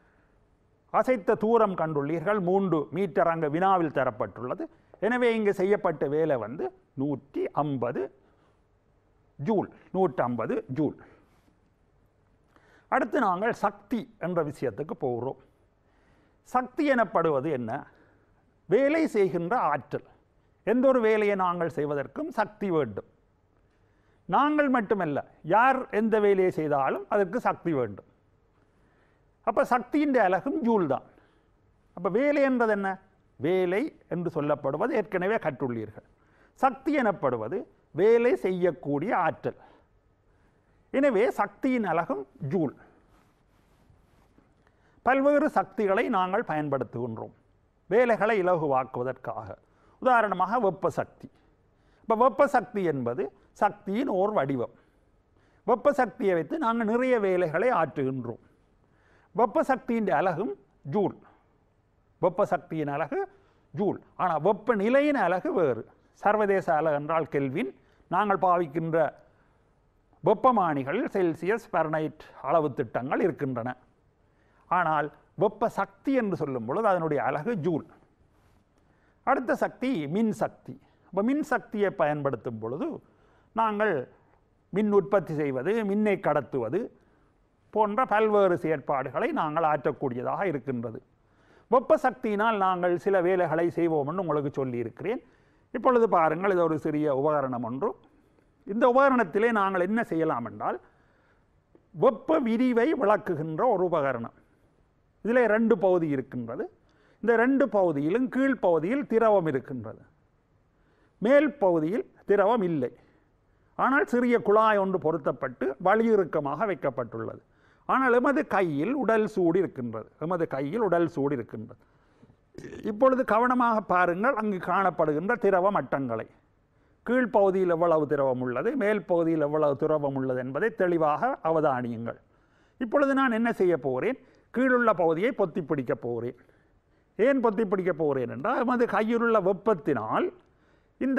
அசைத்த தூரம் கண்டுள்ளீர்கள் மூன்று மீட்டர் அங்கு வினாவில் தரப்பட்டுள்ளது எனவே இங்கு செய்யப்பட்ட வேலை வந்து நூற்றி ஐம்பது ஜூல் நூற்றி ஐம்பது ஜூல் அடுத்து நாங்கள் சக்தி என்ற விஷயத்துக்கு போகிறோம் சக்தி எனப்படுவது என்ன வேலை செய்கின்ற ஆற்றல் எந்த ஒரு வேலையை நாங்கள் செய்வதற்கும் சக்தி வேண்டும் நாங்கள் மட்டுமல்ல யார் எந்த வேலையை செய்தாலும் அதற்கு சக்தி வேண்டும் அப்போ சக்தியின் அலகும் ஜூல் தான் அப்போ வேலை என்றது என்ன வேலை என்று சொல்லப்படுவது ஏற்கனவே கற்றுள்ளீர்கள் சக்தி எனப்படுவது வேலை செய்யக்கூடிய ஆற்றல் எனவே சக்தியின் அலகும் ஜூல் பல்வேறு சக்திகளை நாங்கள் பயன்படுத்துகின்றோம் வேலைகளை இலகுவாக்குவதற்காக உதாரணமாக வெப்ப சக்தி இப்போ வெப்ப சக்தி என்பது சக்தியின் ஓர் வடிவம் வெப்ப சக்தியை வைத்து நாங்கள் நிறைய வேலைகளை ஆற்றுகின்றோம் வெப்ப சக்தியின் அலகும் ஜூல் வெப்ப சக்தியின் அலகு ஜூல் ஆனால் வெப்ப நிலையின் அலகு வேறு சர்வதேச அலகு என்றால் கெல்வின் நாங்கள் பாவிக்கின்ற வெப்பமானிகளில் செல்சியஸ் ஃபெர்னைட் அளவு திட்டங்கள் இருக்கின்றன ஆனால் வெப்ப சக்தி என்று சொல்லும் பொழுது அதனுடைய அலகு ஜூல் அடுத்த சக்தி மின் சக்தி இப்போ மின் சக்தியை பயன்படுத்தும் பொழுது நாங்கள் மின் உற்பத்தி செய்வது மின்னை கடத்துவது போன்ற பல்வேறு செயற்பாடுகளை நாங்கள் ஆற்றக்கூடியதாக இருக்கின்றது வெப்ப சக்தியினால் நாங்கள் சில வேலைகளை செய்வோம் என்று உங்களுக்கு சொல்லியிருக்கிறேன் இப்பொழுது பாருங்கள் இது ஒரு சிறிய உபகரணம் ஒன்று இந்த உபகரணத்திலே நாங்கள் என்ன செய்யலாம் என்றால் வெப்ப விரிவை விளக்குகின்ற ஒரு உபகரணம் இதில் ரெண்டு பகுதி இருக்கின்றது இந்த ரெண்டு பகுதியிலும் கீழ்ப்பகுதியில் திரவம் இருக்கின்றது மேல் பகுதியில் திரவம் இல்லை ஆனால் சிறிய குழாய் ஒன்று பொருத்தப்பட்டு வலியுறுக்கமாக வைக்கப்பட்டுள்ளது ஆனால் எமது கையில் உடல் சூடு இருக்கின்றது எமது கையில் உடல் சூடு இருக்கின்றது இப்பொழுது கவனமாக பாருங்கள் அங்கு காணப்படுகின்ற திரவ மட்டங்களை கீழ்ப்பகுதியில் எவ்வளவு திரவம் உள்ளது மேல் பகுதியில் எவ்வளவு திரவம் உள்ளது என்பதை தெளிவாக அவதானியுங்கள் இப்பொழுது நான் என்ன செய்ய போகிறேன் கீழுள்ள பகுதியை பொத்தி பிடிக்கப் போகிறேன் ஏன் பொத்தி பிடிக்கப் போகிறேன் என்றால் எமது கையிலுள்ள வெப்பத்தினால் இந்த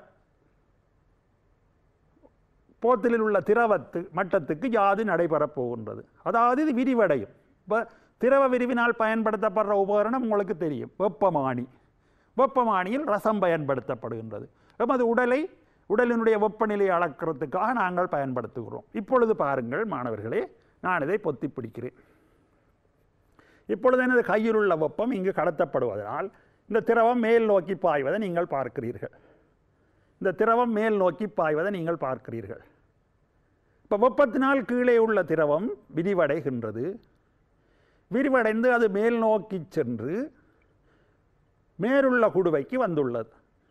போத்தலில் உள்ள திரவத்து மட்டத்துக்கு யாது நடைபெறப் போகின்றது அதாவது இது விரிவடையும் இப்போ திரவ விரிவினால் பயன்படுத்தப்படுற உபகரணம் உங்களுக்கு தெரியும் வெப்பமானி வெப்பமானியில் ரசம் பயன்படுத்தப்படுகின்றது எமது உடலை உடலினுடைய வெப்பநிலையை அளக்கிறதுக்காக நாங்கள் பயன்படுத்துகிறோம் இப்பொழுது பாருங்கள் மாணவர்களே நான் இதை பொத்தி பிடிக்கிறேன் இப்பொழுது எனது கையில் உள்ள வெப்பம் இங்கு கடத்தப்படுவதனால் இந்த திரவம் மேல் நோக்கி பாய்வதை நீங்கள் பார்க்கிறீர்கள் இந்த திரவம் மேல் நோக்கி பாய்வதை நீங்கள் பார்க்கிறீர்கள் இப்போ வெப்பத்தினால் கீழே உள்ள திரவம் விரிவடைகின்றது விரிவடைந்து அது மேல் நோக்கி சென்று மேலுள்ள குடுவைக்கு வந்துள்ளது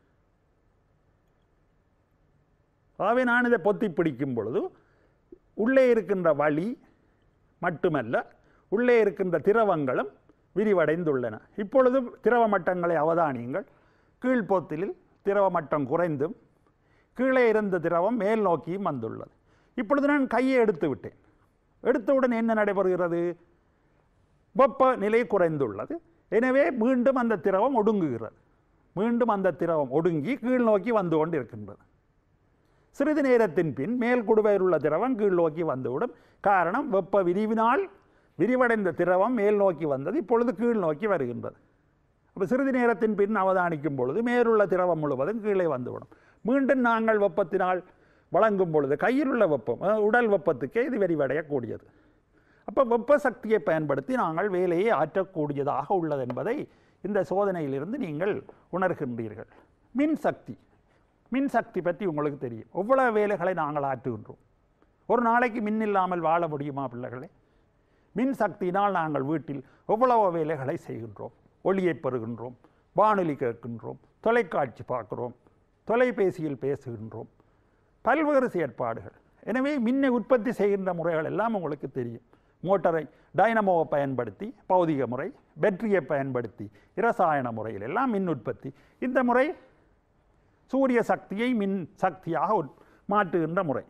ஆகவே நான் இதை பொத்தி பிடிக்கும் பொழுது உள்ளே இருக்கின்ற வழி மட்டுமல்ல உள்ளே இருக்கின்ற திரவங்களும் விரிவடைந்துள்ளன இப்பொழுது திரவ மட்டங்களை அவதானியுங்கள் கீழ்ப்பொத்திலில் திரவ மட்டம் குறைந்தும் கீழே இருந்த திரவம் மேல் நோக்கியும் வந்துள்ளது இப்பொழுது நான் கையை எடுத்து விட்டேன் எடுத்தவுடன் என்ன நடைபெறுகிறது வெப்பநிலை குறைந்துள்ளது எனவே மீண்டும் அந்த திரவம் ஒடுங்குகிறது மீண்டும் அந்த திரவம் ஒடுங்கி கீழ் நோக்கி வந்து கொண்டிருக்கின்றது சிறிது நேரத்தின் பின் மேல் குடுவையில் உள்ள திரவம் கீழ் நோக்கி வந்துவிடும் காரணம் வெப்ப விரிவினால் விரிவடைந்த திரவம் மேல் நோக்கி வந்தது இப்பொழுது கீழ் நோக்கி வருகின்றது அப்போ சிறிது நேரத்தின் பின் அவதானிக்கும் பொழுது மேலுள்ள திரவம் முழுவதும் கீழே வந்துவிடும் மீண்டும் நாங்கள் வெப்பத்தினால் வழங்கும் பொழுது கையில் உள்ள வெப்பம் அஹ், உடல் வெப்பத்துக்கே இது விரிவடையக்கூடியது அப்போ வெப்ப சக்தியை பயன்படுத்தி நாங்கள் வேலையை ஆற்றக்கூடியதாக உள்ளது என்பதை இந்த சோதனையிலிருந்து நீங்கள் உணர்கின்றீர்கள் மின் சக்தி மின் சக்தி பற்றி உங்களுக்கு தெரியும் எவ்வளவு வேலைகளை நாங்கள் ஆற்றுகின்றோம் ஒரு நாளைக்கு மின் இல்லாமல் வாழ முடியுமா பிள்ளைகளே மின் சக்தியினால் நாங்கள் வீட்டில் எவ்வளவு வேலைகளை செய்கின்றோம் ஒளியை பெறுகின்றோம் வானொலி கேட்கின்றோம் தொலைக்காட்சி பார்க்கிறோம் தொலைபேசியில் பேசுகின்றோம் பல்வேறு செயற்பாடுகள் எனவே மின்னை உற்பத்தி செய்கின்ற முறைகள் எல்லாம் உங்களுக்கு தெரியும் மோட்டரை டைனமோவை பயன்படுத்தி பௌதிக முறை பேட்டரியை பயன்படுத்தி இரசாயன முறையில் எல்லாம் மின் உற்பத்தி இந்த முறை சூரிய சக்தியை மின் சக்தியாக உட்- மாற்றுகின்ற முறை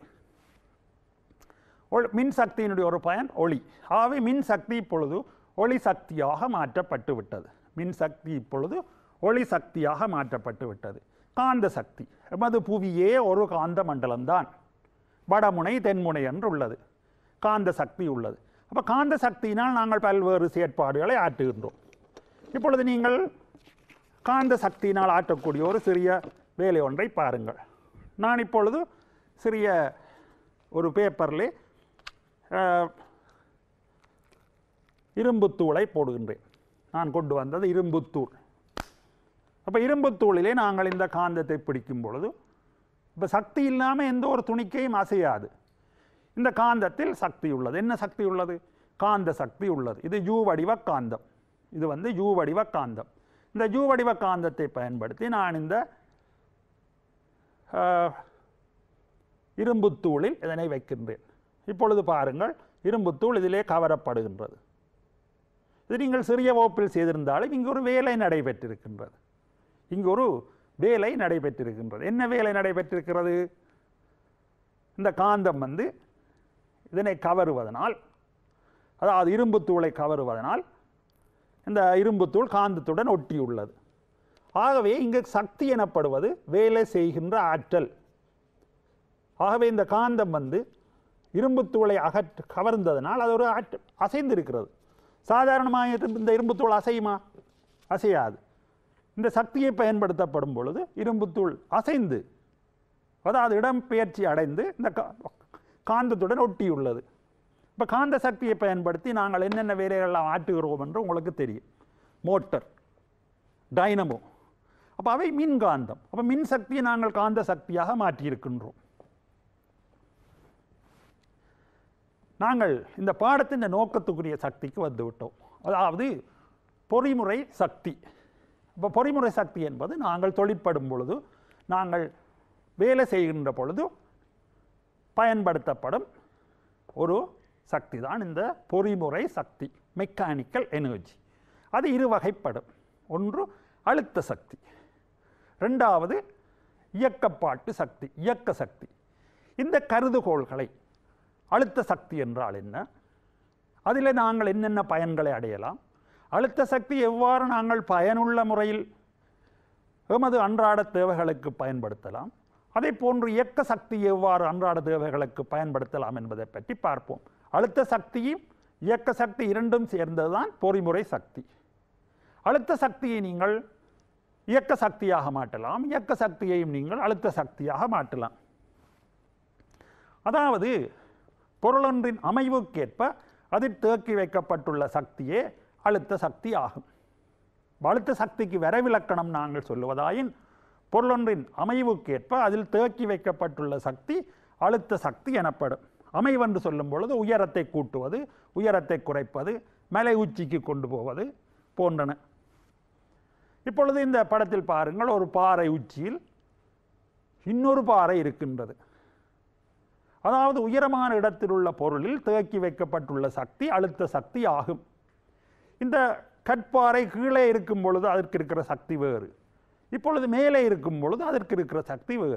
ஒளி- மின் சக்தியினுடைய ஒரு பயன் ஒளி ஆகவே மின் சக்தி இப்பொழுது ஒளி சக்தியாக மாற்றப்பட்டு விட்டது மின் சக்தி இப்பொழுது ஒளி சக்தியாக மாற்றப்பட்டு விட்டது காந்த சக்தி எமது புவியே ஒரு காந்த மண்டலம்தான் வடமுனை தென்முனை என்று உள்ளது காந்த சக்தி உள்ளது அப்போ காந்த சக்தியினால் நாங்கள் பல்வேறு செயற்பாடுகளை ஆற்றுகின்றோம் இப்பொழுது நீங்கள் காந்த சக்தியினால் ஆற்றக்கூடிய ஒரு சிறிய வேலை ஒன்றை பாருங்கள் நான் இப்பொழுது சிறிய ஒரு பேப்பரில் இரும்புத்தூளை போடுகின்றேன் நான் கொண்டு வந்தது இரும்புத்தூள் அப்போ இரும்புத்தூளிலே நாங்கள் இந்த காந்தத்தை பிடிக்கும் பொழுது இப்போ சக்தி இல்லாமல் எந்த ஒரு துணிக்கையும் அசையாது இந்த காந்தத்தில் சக்தி உள்ளது என்ன சக்தி உள்ளது காந்த சக்தி உள்ளது இது யூ வடிவ காந்தம் இது வந்து யூ வடிவ காந்தம் இந்த யூ வடிவ காந்தத்தை பயன்படுத்தி நான் இந்த ஆஹ், இரும்புத்தூளில் இதனை வைக்கின்றேன் இப்பொழுது பாருங்கள் இரும்புத்தூள் இதிலே கவரப்படுகின்றது இது நீங்கள் சிறிய வகுப்பில் செய்திருந்தாலும் இங்கு ஒரு வேலை நடைபெற்றிருக்கின்றது இங்கு ஒரு வேலை நடைபெற்றிருக்கின்றது என்ன வேலை நடைபெற்றிருக்கிறது இந்த காந்தம் வந்து இதனை கவருவதனால் அதாவது இரும்புத்தூளை கவருவதனால் இந்த இரும்புத்தூள் காந்தத்துடன் ஒட்டியுள்ளது ஆகவே இங்கு சக்தி எனப்படுவது வேலை செய்கின்ற ஆற்றல் ஆகவே இந்த காந்தம் வந்து இரும்புத்தூளை அகற்ற கவர்ந்ததனால் அது ஒரு ஆற்ற அசைந்திருக்கிறது சாதாரணமாக இரு- இந்த இரும்புத்தூள் அசையுமா அசையாது இந்த சக்தியை பயன்படுத்தப்படும் பொழுது இரும்புத்தூள் அசைந்து அதாவது இடம்பெயர்ச்சி அடைந்து இந்த கா- காந்தத்துடன் ஒட்டியுள்ளது இப்போ காந்த சக்தியை பயன்படுத்தி நாங்கள் என்னென்ன வேலைகள்லாம் ஆற்றுகிறோம் என்று உங்களுக்கு தெரியும் மோட்டர் டைனமோ அப்போ அவை மின்காந்தம் அப்போ மின் சக்தியை நாங்கள் காந்த சக்தியாக மாற்றியிருக்கின்றோம் நாங்கள் இந்த பாடத்தின் நோக்கத்துக்குரிய சக்திக்கு வந்து விட்டோம் அதாவது பொறிமுறை சக்தி இப்போ பொறிமுறை சக்தி என்பது நாங்கள் தொழிற்படும் பொழுது நாங்கள் வேலை செய்கின்ற பொழுது பயன்படுத்தப்படும் ஒரு சக்தி தான் இந்த பொறிமுறை சக்தி மெக்கானிக்கல் எனர்ஜி அது இரு வகைப்படும் ஒன்று அழுத்த சக்தி ரெண்டாவது இயக்கப்பாட்டு சக்தி இயக்க சக்தி இந்த கருதுகோள்களை அழுத்த சக்தி என்றால் என்ன அதில் நாங்கள் என்னென்ன பயன்களை அடையலாம் அழுத்த சக்தி எவ்வாறு நாங்கள் பயனுள்ள முறையில் எமது அன்றாட தேவைகளுக்கு பயன்படுத்தலாம் அதே போன்று இயக்க சக்தி எவ்வாறு அன்றாட தேவைகளுக்கு பயன்படுத்தலாம் என்பதை பற்றி பார்ப்போம் அழுத்த சக்தியும் இயக்க சக்தி இரண்டும் சேர்ந்ததுதான் பொறிமுறை சக்தி அழுத்த சக்தியை நீங்கள் இயக்க சக்தியாக மாற்றலாம் இயக்க சக்தியையும் நீங்கள் அழுத்த சக்தியாக மாற்றலாம் அதாவது பொருளொன்றின் அமைவுக்கேற்ப அதில் தேக்கி வைக்கப்பட்டுள்ள சக்தியே அழுத்த சக்தி ஆகும் அழுத்த சக்திக்கு வரைவிலக்கணம் நாங்கள் சொல்லுவதாயின் பொருளொன்றின் அமைவுக்கேற்ப அதில் தேக்கி வைக்கப்பட்டுள்ள சக்தி அழுத்த சக்தி எனப்படும் அமைவென்று சொல்லும் பொழுது உயரத்தை கூட்டுவது உயரத்தை குறைப்பது மலை உச்சிக்கு கொண்டு போவது போன்றன இப்பொழுது இந்த படத்தில் பாருங்கள் ஒரு பாறை உச்சியில் இன்னொரு பாறை இருக்கின்றது அதாவது உயரமான இடத்தில் உள்ள பொருளில் தேக்கி வைக்கப்பட்டுள்ள சக்தி அழுத்த சக்தி ஆகும் இந்த கற்பாறை கீழே இருக்கும் பொழுது அதற்கு இருக்கிற சக்தி வேறு இப்பொழுது மேலே இருக்கும் பொழுது அதற்கு இருக்கிற சக்தி வேறு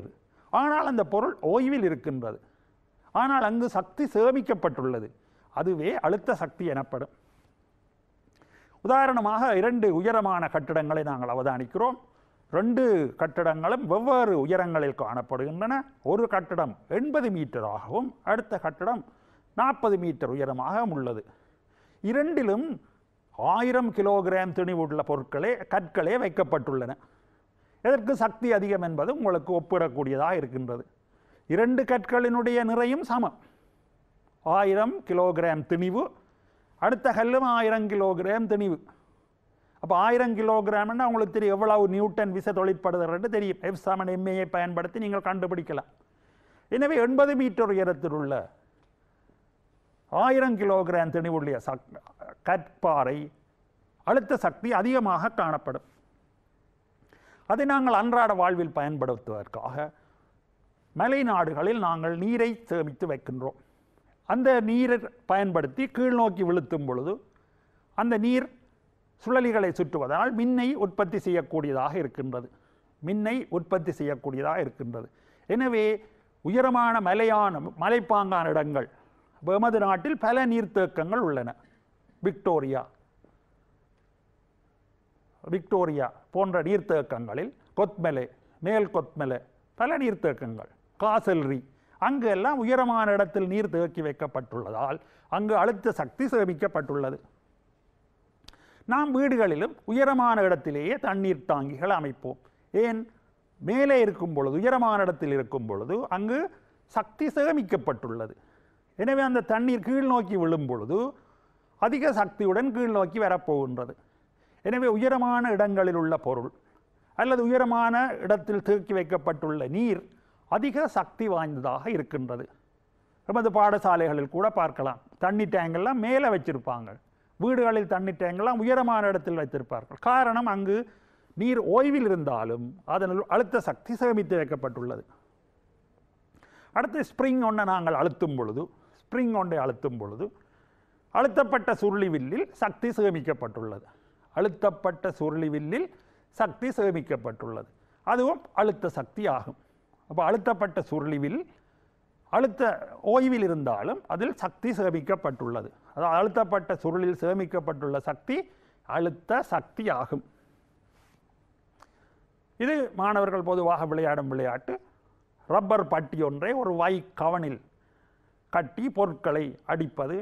ஆனால் அந்த பொருள் ஓய்வில் இருக்கின்றது ஆனால் அங்கு சக்தி சேமிக்கப்பட்டுள்ளது அதுவே அழுத்த சக்தி எனப்படும் உதாரணமாக இரண்டு உயரமான கட்டிடங்களை நாங்கள் அவதானிக்கிறோம் ரெண்டு கட்டிடங்களும் வெவ்வேறு உயரங்களில் காணப்படுகின்றன ஒரு கட்டிடம் எண்பது மீட்டராகவும் அடுத்த கட்டிடம் நாற்பது மீட்டர் உயரமாகவும் உள்ளது இரண்டிலும் ஆயிரம் கிலோகிராம் திணிவுள்ள பொருட்களே கற்களே வைக்கப்பட்டுள்ளன எதற்கு சக்தி அதிகம் என்பது உங்களுக்கு ஒப்பிடக்கூடியதாக இருக்கின்றது இரண்டு கற்களினுடைய நிறையும் சமம் ஆயிரம் கிலோகிராம் திணிவு அடுத்த கல்லும் ஆயிரம் கிலோகிராம் திணிவு அப்போ ஆயிரம் கிலோகிராம்னா உங்களுக்கு தெரியும் எவ்வளவு நியூட்டன் விசை தொழிற்படுதுன்னு தெரியும் எஃப் சமன் எம்ஏயை பயன்படுத்தி நீங்கள் கண்டுபிடிக்கலாம் எனவே எண்பது மீட்டர் உயரத்தில் உள்ள ஆயிரம் கிலோகிராம் திணிவுள்ள சக் கற்பாறை அழுத்த சக்தி அதிகமாக காணப்படும் அதை நாங்கள் அன்றாட வாழ்வில் பயன்படுத்துவதற்காக மலை நாடுகளில் நாங்கள் நீரை சேமித்து வைக்கின்றோம் அந்த நீரை பயன்படுத்தி கீழ் நோக்கி விழுத்தும் பொழுது அந்த நீர் சுழலிகளை சுற்றுவதனால் மின்னை உற்பத்தி செய்யக்கூடியதாக இருக்கின்றது மின்னை உற்பத்தி செய்யக்கூடியதாக இருக்கின்றது எனவே உயரமான மலையான மலைப்பாங்கான இடங்கள் எமது நாட்டில் பல நீர்த்தேக்கங்கள் உள்ளன விக்டோரியா விக்டோரியா போன்ற நீர்த்தேக்கங்களில் கொத்மலை மேல் கொத்மலை பல நீர்த்தேக்கங்கள் காசல்ரி அங்கு எல்லாம் உயரமான இடத்தில் நீர் தேக்கி வைக்கப்பட்டுள்ளதால் அங்கு அழுத்த சக்தி சேமிக்கப்பட்டுள்ளது நாம் வீடுகளிலும் உயரமான இடத்திலேயே தண்ணீர் தாங்கிகள் அமைப்போம் ஏன் மேலே இருக்கும் பொழுது உயரமான இடத்தில் இருக்கும் பொழுது அங்கு சக்தி சேமிக்கப்பட்டுள்ளது எனவே அந்த தண்ணீர் கீழ் நோக்கி விழும் பொழுது அதிக சக்தியுடன் கீழ் நோக்கி வரப்போகின்றது எனவே உயரமான இடங்களில் உள்ள பொருள் அல்லது உயரமான இடத்தில் தேக்கி வைக்கப்பட்டுள்ள நீர் அதிக சக்தி வாய்ந்ததாக இருக்கின்றது நமது பாடசாலைகளில் கூட பார்க்கலாம் தண்ணி டேங்கெல்லாம் மேலே வச்சிருப்பாங்க வீடுகளில் தண்ணி டேங்கெல்லாம் உயரமான இடத்தில் வைத்திருப்பார்கள் காரணம் அங்கு நீர் ஓய்வில் இருந்தாலும் அதன் அழுத்த சக்தி சேமித்து வைக்கப்பட்டுள்ளது அடுத்து ஸ்ப்ரிங் ஒன்றை நாங்கள் அழுத்தும் பொழுது ஸ்ப்ரிங் ஒன்றை அழுத்தும் பொழுது அழுத்தப்பட்ட சுருளி வில்லில் சக்தி சேமிக்கப்பட்டுள்ளது அழுத்தப்பட்ட சுருளி வில்லில் சக்தி சேமிக்கப்பட்டுள்ளது அதுவும் அழுத்த சக்தி ஆகும் அப்போ அழுத்தப்பட்ட சுருளி வில் அழுத்த ஓய்வில் இருந்தாலும் அதில் சக்தி சேமிக்கப்பட்டுள்ளது அதாவது அழுத்தப்பட்ட சுருளில் சேமிக்கப்பட்டுள்ள சக்தி அழுத்த சக்தி ஆகும் இது மாணவர்கள் பொதுவாக விளையாடும் விளையாட்டு ரப்பர் பட்டி ஒன்றை ஒரு வை கவனில் கட்டி பொருட்களை அடிப்பது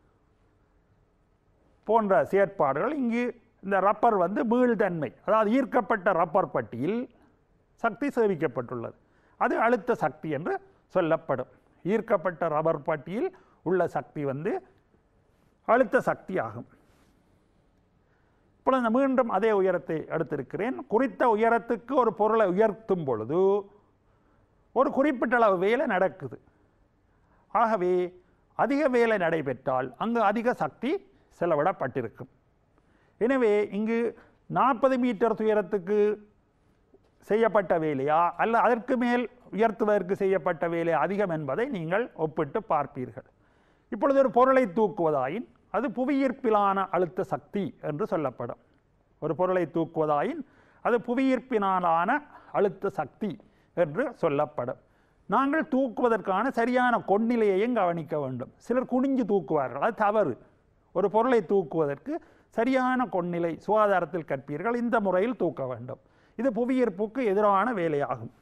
போன்ற செயற்பாடுகள் இங்கு இந்த ரப்பர் வந்து மீள்தன்மை அதாவது ஈர்க்கப்பட்ட ரப்பர் பட்டியில் சக்தி சேமிக்கப்பட்டுள்ளது அது அழுத்த சக்தி என்று சொல்லப்படும் ஈர்க்கப்பட்ட ரப்பர் பட்டியில் உள்ள சக்தி வந்து அழுத்த சக்தி ஆகும் இப்பொழுது நான் மீண்டும் அதே உயரத்தை எடுத்திருக்கிறேன் குறித்த உயரத்துக்கு ஒரு பொருளை உயர்த்தும் பொழுது ஒரு குறிப்பிட்ட அளவு வேலை நடக்குது ஆகவே அதிக வேலை நடைபெற்றால் அங்கு அதிக சக்தி செலவிடப்பட்டிருக்கும் எனவே இங்கு நாற்பது மீட்டர் துயரத்துக்கு செய்யப்பட்ட வேலையா அல்ல அதற்கு மேல் உயர்த்துவதற்கு செய்யப்பட்ட வேலை அதிகம் என்பதை நீங்கள் ஒப்பிட்டு பார்ப்பீர்கள் இப்பொழுது ஒரு பொருளை தூக்குவதாயின் அது புவியீர்ப்பிலான அழுத்த சக்தி என்று சொல்லப்படும் ஒரு பொருளை தூக்குவதாயின் அது புவியீர்ப்பினாலான அழுத்த சக்தி என்று சொல்லப்படும் நாங்கள் தூக்குவதற்கான சரியான கொன்னிலையையும் கவனிக்க வேண்டும் சிலர் குனிஞ்சு தூக்குவார்கள் அது தவறு ஒரு பொருளை தூக்குவதற்கு சரியான கொன்னிலை சுகாதாரத்தில் கற்பீர்கள் இந்த முறையில் தூக்க வேண்டும் இது புவியீர்ப்புக்கு எதிரான வேலையாகும்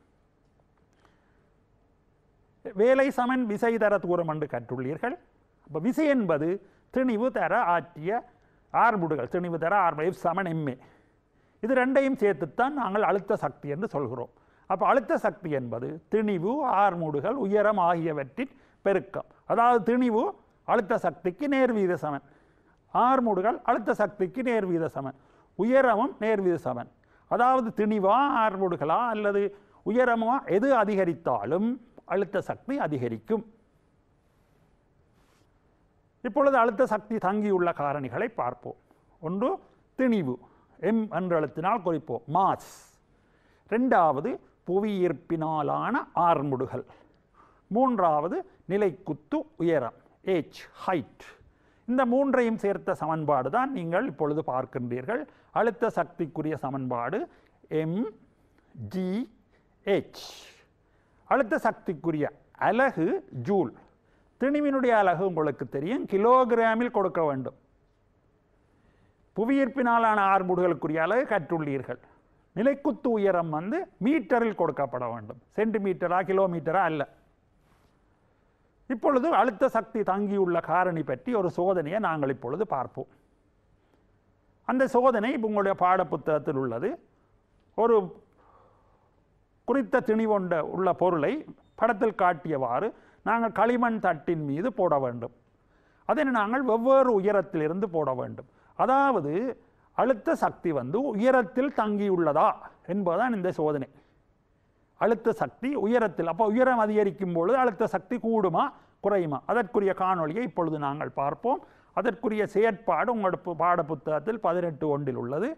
வேலை சமன் விசை தர தூரம் என்று கற்றுள்ளீர்கள் அப்போ விசை என்பது திணிவு தர ஆற்றிய ஆர்முடுகள் திணிவு தர ஆர்மு சமன் எம்ஏ இது ரெண்டையும் சேர்த்துத்தான் நாங்கள் அழுத்த சக்தி என்று சொல்கிறோம் அப்போ அழுத்த சக்தி என்பது திணிவு ஆர்முடுகள் உயரம் ஆகியவற்றின் பெருக்கம் அதாவது திணிவு அழுத்த சக்திக்கு நேர்வீத சமன் ஆர்முடுகள் அழுத்த சக்திக்கு நேர்வீத சமன் உயரமும் நேர்வீத சமன் அதாவது திணிவா ஆர்முடுகளா அல்லது உயரமா எது அதிகரித்தாலும் அழுத்த சக்தி அதிகரிக்கும் இப்பொழுது அழுத்த சக்தி தங்கியுள்ள காரணிகளை பார்ப்போம் ஒன்று திணிவு எம் என்று அழுத்தினால் குறிப்போம் மாஸ் ரெண்டாவது புவியீர்ப்பினாலான ஆர்முடுகள் மூன்றாவது நிலைக்குத்து உயரம் ஏச் ஹைட் இந்த மூன்றையும் சேர்த்த சமன்பாடு தான் நீங்கள் இப்பொழுது பார்க்கின்றீர்கள் அழுத்த சக்திக்குரிய சமன்பாடு எம் ஜி ஹெச் அழுத்த சக்திக்குரிய அலகு ஜூல் திணிவினுடைய அலகு உங்களுக்கு தெரியும் கிலோகிராமில் கொடுக்க வேண்டும் புவியீர்ப்பினாலான ஆர்முடுகளுக்குரிய அலகு கற்றுள்ளீர்கள் நிலைக்குத்து உயரம் வந்து மீட்டரில் கொடுக்கப்பட வேண்டும் சென்டிமீட்டரா கிலோமீட்டரா அல்ல இப்பொழுது அழுத்த சக்தி தங்கியுள்ள காரணி பற்றி ஒரு சோதனையை நாங்கள் இப்பொழுது பார்ப்போம் அந்த சோதனை இப்ப உங்களுடைய பாடப்புத்தகத்தில் உள்ளது ஒரு குறித்த திணிவொண்ட உள்ள பொருளை படத்தில் காட்டியவாறு நாங்கள் களிமண் தட்டின் மீது போட வேண்டும் அதனை நாங்கள் வெவ்வேறு உயரத்திலிருந்து போட வேண்டும் அதாவது அழுத்த சக்தி வந்து உயரத்தில் தங்கியுள்ளதா என்பதுதான் இந்த சோதனை அழுத்த சக்தி உயரத்தில் அப்போ உயரம் அதிகரிக்கும் பொழுது அழுத்த சக்தி கூடுமா குறையுமா அதற்குரிய காணொளியை இப்பொழுது நாங்கள் பார்ப்போம் அதற்குரிய செயற்பாடு உங்களோட பு- பாடப்புத்தகத்தில் பதினெட்டு ஒன்றில் உள்ளது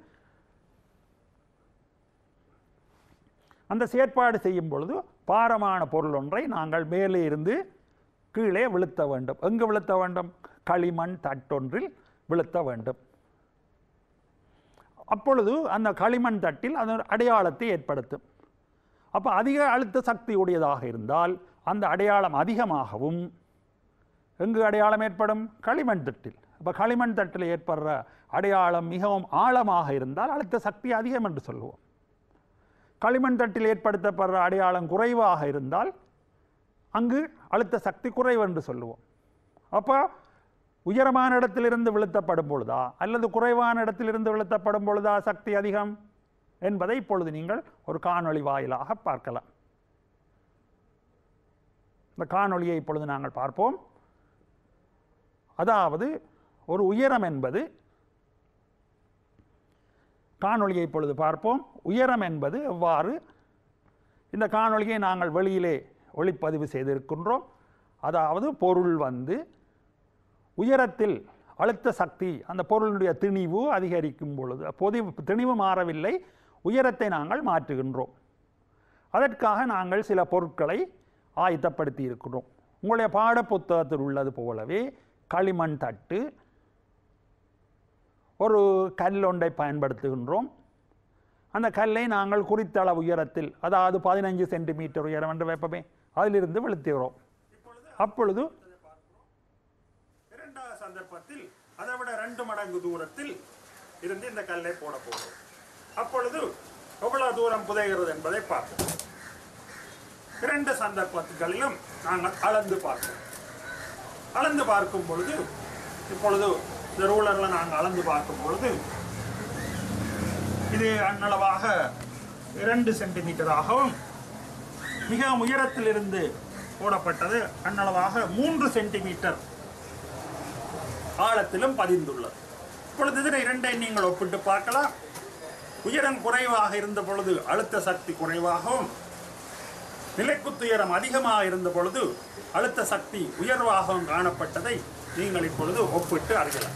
அந்த செயற்பாடு செய்யும் பொழுது பாரமான பொருள் ஒன்றை நாங்கள் மேலே இருந்து கீழே விழுத்த வேண்டும் எங்கு விழுத்த வேண்டும் களிமண் தட்டொன்றில் விழுத்த வேண்டும் அப்பொழுது அந்த களிமண் தட்டில் அது ஒரு அடையாளத்தை ஏற்படுத்தும் அப்போ அதிக அழுத்த சக்தி உடையதாக இருந்தால் அந்த அடையாளம் அதிகமாகவும் எங்கு அடையாளம் ஏற்படும் களிமண் தட்டில் அப்போ களிமண் தட்டில் ஏற்படுற அடையாளம் மிகவும் ஆழமாக இருந்தால் அழுத்த சக்தி அதிகம் என்று சொல்லுவோம் களிமண் தட்டில் ஏற்படுத்தப்படுற அடையாளம் குறைவாக இருந்தால் அங்கு அழுத்த சக்தி குறைவு என்று சொல்லுவோம் அப்போ உயரமான இடத்திலிருந்து விழுத்தப்படும் பொழுதா அல்லது குறைவான இடத்திலிருந்து விழுத்தப்படும் பொழுதா சக்தி அதிகம் என்பதை இப்பொழுது நீங்கள் ஒரு காணொளி வாயிலாக பார்க்கலாம் இந்த காணொளியை இப்பொழுது நாங்கள் பார்ப்போம் அதாவது ஒரு உயரம் என்பது காணொளியை இப்பொழுது பார்ப்போம் உயரம் என்பது எவ்வாறு இந்த காணொளியை நாங்கள் வெளியிலே ஒளிப்பதிவு செய்திருக்கின்றோம் அதாவது பொருள் வந்து உயரத்தில் அழுத்த சக்தி அந்த பொருளுடைய திணிவு அதிகரிக்கும் பொழுது பொதி திணிவு மாறவில்லை உயரத்தை நாங்கள் மாற்றுகின்றோம் அதற்காக நாங்கள் சில பொருட்களை ஆயத்தப்படுத்தி இருக்கிறோம் உங்களுடைய பாடப்புத்தகத்தில் உள்ளது போலவே களிமண் தட்டு ஒரு கல் ஒன்றை பயன்படுத்துகின்றோம் அந்த கல்லை நாங்கள் குறித்த அளவு உயரத்தில் அதாவது பதினஞ்சு சென்டிமீட்டர் உயரம் என்று வைப்பமே அதிலிருந்து வெளுத்துகிறோம் அப்பொழுது இரண்டாவது சந்தர்ப்பத்தில் அதை விட ரெண்டு மடங்கு தூரத்தில் இருந்து இந்த கல்லை போட போகிறோம் அப்பொழுது எவ்வளவு தூரம் புதைகிறது என்பதை பார்ப்போம் இரண்டு சந்தர்ப்பங்களிலும் நாங்கள் அளந்து பார்ப்போம் அளந்து பார்க்கும் பொழுது இப்பொழுது இந்த ரூலரில் நாங்கள் அளந்து பார்க்கும் பொழுது இது அன்னளவாக இரண்டு சென்டிமீட்டராகவும் மிக உயரத்திலிருந்து போடப்பட்டது அன்னளவாக மூன்று சென்டிமீட்டர் ஆழத்திலும் பதிந்துள்ளது இப்பொழுது இதில் இரண்டை நீங்கள் ஒப்பிட்டு பார்க்கலாம் உயரம் குறைவாக இருந்த பொழுது அழுத்த சக்தி குறைவாகவும் நிலைக்குத்துயரம் அதிகமாக இருந்த பொழுது அழுத்த சக்தி உயர்வாகவும் காணப்பட்டதை நீங்கள் இப்பொழுது ஒப்பிட்டு அறியலாம்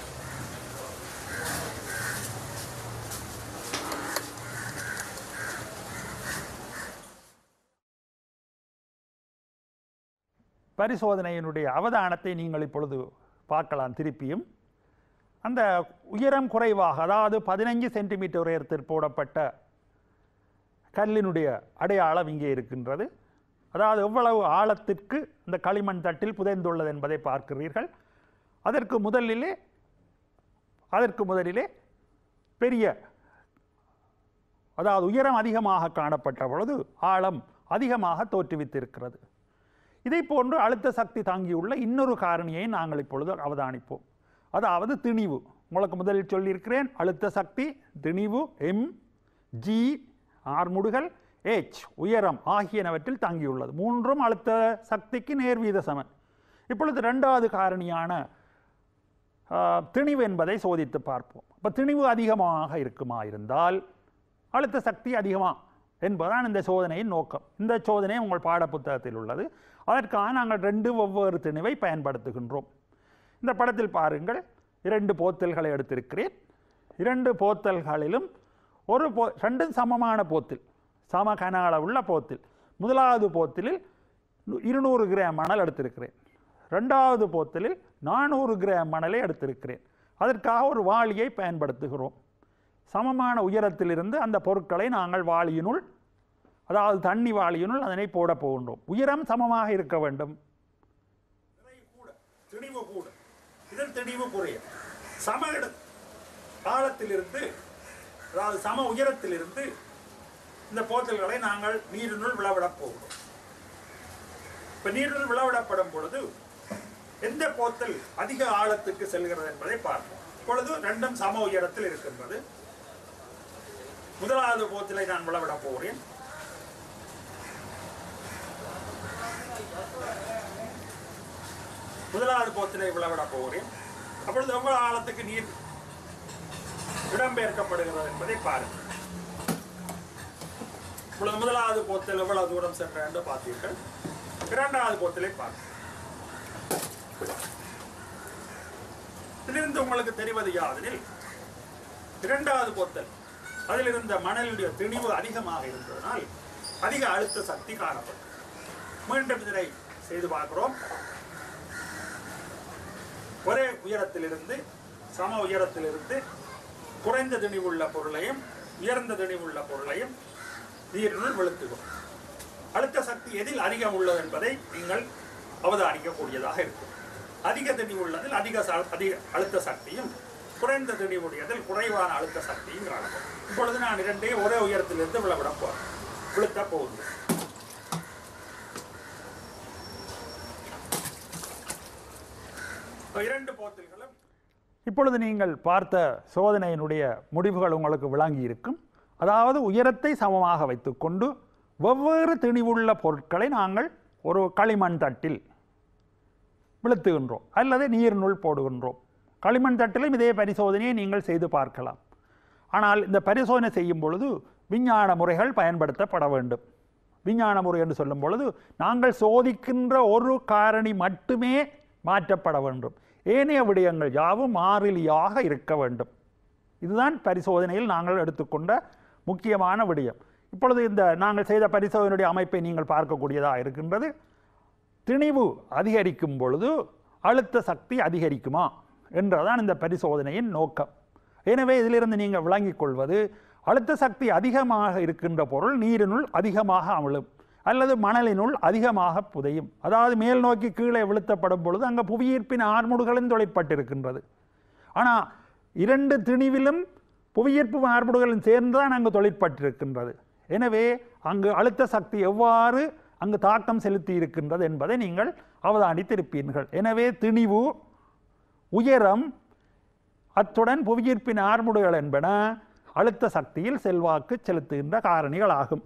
பரிசோதனையினுடைய அவதானத்தை நீங்கள் இப்பொழுது பார்க்கலாம் திருப்பியும் அந்த உயரம் குறைவாக அதாவது பதினஞ்சு சென்டிமீட்டர் உயரத்தில் போடப்பட்ட கல்லினுடைய அடையாளம் இங்கே இருக்கின்றது அதாவது எவ்வளவு ஆழத்திற்கு இந்த களிமண் தட்டில் புதைந்துள்ளது என்பதை பார்க்கிறீர்கள் அதற்கு முதலிலே அதற்கு முதலிலே பெரிய அதாவது உயரம் அதிகமாக காணப்பட்ட பொழுது ஆழம் அதிகமாக தோற்றுவித்திருக்கிறது இதை போன்று அழுத்த சக்தி தாங்கியுள்ள இன்னொரு காரணியை நாங்கள் இப்பொழுது அவதானிப்போம் அதாவது திணிவு உங்களுக்கு முதலில் சொல்லியிருக்கிறேன் அழுத்த சக்தி திணிவு எம் ஜி ஆர்முடுகள் எச் உயரம் ஆகியனவற்றில் தங்கியுள்ளது மூன்றும் அழுத்த சக்திக்கு நேர்வீத சமன் இப்பொழுது ரெண்டாவது காரணியான ஆ, திணிவு என்பதை சோதித்து பார்ப்போம் அப்போ திணிவு அதிகமாக இருக்குமா இருந்தால் அழுத்த சக்தி அதிகமா என்பதுதான் இந்த சோதனையின் நோக்கம் இந்த சோதனை உங்கள் பாடப்புத்தகத்தில் உள்ளது அதற்காக நாங்கள் ரெண்டு வெவ்வேறு திணிவை பயன்படுத்துகின்றோம் இந்த படத்தில் பாருங்கள் இரண்டு போத்தல்களை எடுத்திருக்கிறேன் இரண்டு போத்தல்களிலும் ஒரு போ ரெண்டும் சமமான போத்தில் சம கன அளவுள்ள போத்தில் முதலாவது போத்தலில் இருநூறு கிராம் மணல் எடுத்திருக்கிறேன் ரெண்டாவது போத்தலில் நானூறு கிராம் மணலை எடுத்திருக்கிறேன் அதற்காக ஒரு வாளியை பயன்படுத்துகிறோம் சமமான உயரத்திலிருந்து அந்த பொருட்களை நாங்கள் வாளியினுள் அதாவது தண்ணி வாளியினுள் அதனை போட போகின்றோம் உயரம் சமமாக இருக்க வேண்டும் நிறை கூட திணிவு கூட இதில் திணிவு குறையும் சம இட ஆழத்திலிருந்து அதாவது சம உயரத்திலிருந்து இந்த போத்தல்களை நாங்கள் நீரினுள் விளவிடப் போகிறோம் இப்ப நீரினுள் விளவிடப்படும் பொழுது எந்த போத்தல் அதிக ஆழத்துக்கு செல்கிறது என்பதை பார்ப்போம் இப்பொழுது ரெண்டும் சம உயரத்தில் இருக்கின்றது முதலாவது போத்தலை நான் விளவிடப் போகிறேன் முதலாவது போத்திலை விளவிட போகிறேன் அப்பொழுது எவ்வளவு ஆழத்துக்கு நீர் இடம்பெயர்க்கப்படுகிறது என்பதை பாருங்கள் இப்பொழுது முதலாவது போத்தில் எவ்வளவு தூரம் சென்ற என்று பார்த்தீர்கள் இரண்டாவது போத்திலை பாருங்கள் இதிலிருந்து உங்களுக்கு தெரிவது யாதெனில் இரண்டாவது போத்தல் அதில் இருந்த மணலுடைய திணிவு அதிகமாக இருந்ததனால் அதிக அழுத்த சக்தி காணப்படும் மீண்டும் இதனை செய்து பார்க்கிறோம் ஒரே உயரத்திலிருந்து சம உயரத்திலிருந்து குறைந்த திணிவுள்ள பொருளையும் உயர்ந்த திணிவுள்ள பொருளையும் நீரினுள் வெளுத்துக்கும் அழுத்த சக்தி எதில் அதிகம் உள்ளது என்பதை நீங்கள் அவதானிக்கக்கூடியதாக இருக்கும் அதிக திணிவுள்ளதில் அதிக ச- அதிக அழுத்த சக்தியும் குறைந்த திணிவுடையதில் குறைவான அழுத்த சக்தியும் காணப்படும் இப்பொழுது நான் இரண்டையும் ஒரே உயரத்திலிருந்து விளவிட போறேன் விழுத்த போகுது இப்ப இரண்டு போத்தல்களும் இப்பொழுது நீங்கள் பார்த்த சோதனையினுடைய முடிவுகள் உங்களுக்கு விளங்கி இருக்கும் அதாவது உயரத்தை சமமாக வைத்துக்கொண்டு வெவ்வேறு திணிவுள்ள பொருட்களை நாங்கள் ஒரு களிமண் தட்டில் விழுத்துகின்றோம் அல்லது நீரினுள் போடுகின்றோம் களிமண் தட்டிலும் இதே பரிசோதனையை நீங்கள் செய்து பார்க்கலாம் ஆனால் இந்த பரிசோதனை செய்யும் பொழுது விஞ்ஞான முறைகள் பயன்படுத்தப்பட வேண்டும் விஞ்ஞான முறை என்று சொல்லும் பொழுது நாங்கள் சோதிக்கின்ற ஒரு காரணி மட்டுமே மாற்றப்பட வேண்டும் ஏனைய விடயங்கள் யாவும் மாறிலியாக இருக்க வேண்டும் இதுதான் பரிசோதனையில் நாங்கள் எடுத்துக்கொண்ட முக்கியமான விடயம் இப்பொழுது இந்த நாங்கள் செய்த பரிசோதனையுடைய அமைப்பை நீங்கள் பார்க்கக்கூடியதாக இருக்கின்றது திணிவு அதிகரிக்கும் பொழுது அழுத்த சக்தி அதிகரிக்குமா என்றதான் இந்த பரிசோதனையின் நோக்கம் எனவே இதிலிருந்து நீங்கள் விளங்கிக் கொள்வது அழுத்த சக்தி அதிகமாக இருக்கின்ற பொருள் நீரினுள் அதிகமாக அமிழும் அல்லது மணலினுள் அதிகமாக புதையும் அதாவது மேல் நோக்கி கீழே விழுத்தப்படும் பொழுது அங்கே புவியீர்ப்பின் ஆர்முடுகளும் தொழிற்பட்டிருக்கின்றது ஆனால் இரண்டு திணிவிலும் புவியீர்ப்பு மார்புகளும் சேர்ந்து தான் அங்கு தொழிற்பட்டிருக்கின்றது எனவே அங்கு அழுத்த சக்தி எவ்வாறு அங்கு தாக்கம் செலுத்தி இருக்கின்றது என்பதை நீங்கள் அவதானித்திருப்பீர்கள் எனவே திணிவு உயரம் அத்துடன் புவியீர்ப்பின் ஆர்முடுகள் என்பன அழுத்த சக்தியில் செல்வாக்கு செலுத்துகின்ற காரணிகள் ஆகும்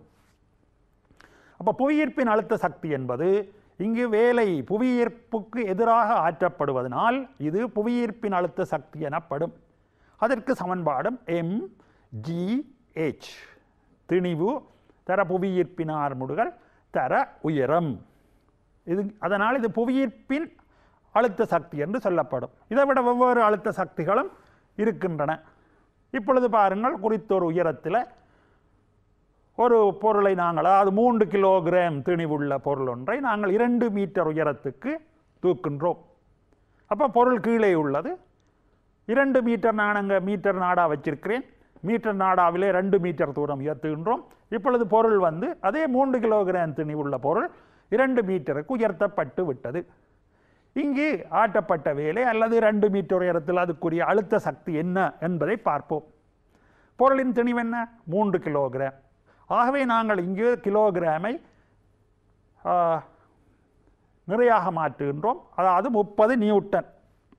அப்போ புவியீர்ப்பின் அழுத்த சக்தி என்பது இங்கு வேலை புவியீர்ப்புக்கு எதிராக ஆற்றப்படுவதனால் இது புவியீர்ப்பின் அழுத்த சக்தி எனப்படும் அதற்கு சமன்பாடும் எம் ஜி ஹெச் திணிவு தர புவியீர்ப்பின் ஆர்முடுகள் தர உயரம் இது அதனால் இது புவியீர்ப்பின் அழுத்த சக்தி என்று சொல்லப்படும் இதை விட வெவ்வேறு அழுத்த சக்திகளும் இருக்கின்றன இப்பொழுது பாருங்கள் குறித்தொரு உயரத்தில் ஒரு பொருளை நாங்கள் அதாவது மூன்று கிலோகிராம் திணிவுள்ள பொருள் ஒன்றை நாங்கள் இரண்டு மீட்டர் உயரத்துக்கு தூக்கின்றோம் அப்போ பொருள் கீழே உள்ளது இரண்டு மீட்டர் நான் அங்கே மீட்டர் நாடா வச்சிருக்கிறேன் மீட்டர் நாடாவிலே ரெண்டு மீட்டர் தூரம் உயர்த்துகின்றோம் இப்பொழுது பொருள் வந்து அதே மூன்று கிலோகிராம் திணிவுள்ள பொருள் இரண்டு மீட்டருக்கு உயர்த்தப்பட்டு விட்டது இங்கு ஆட்டப்பட்ட வேலை அல்லது ரெண்டு மீட்டர் உயரத்தில் அதுக்குரிய அழுத்த சக்தி என்ன என்பதை பார்ப்போம் பொருளின் திணிவு என்ன மூன்று கிலோகிராம் ஆகவே நாங்கள் இங்கு கிலோகிராமை ஆ, நிறையாக மாற்றுகின்றோம் அதாவது முப்பது நியூட்டன்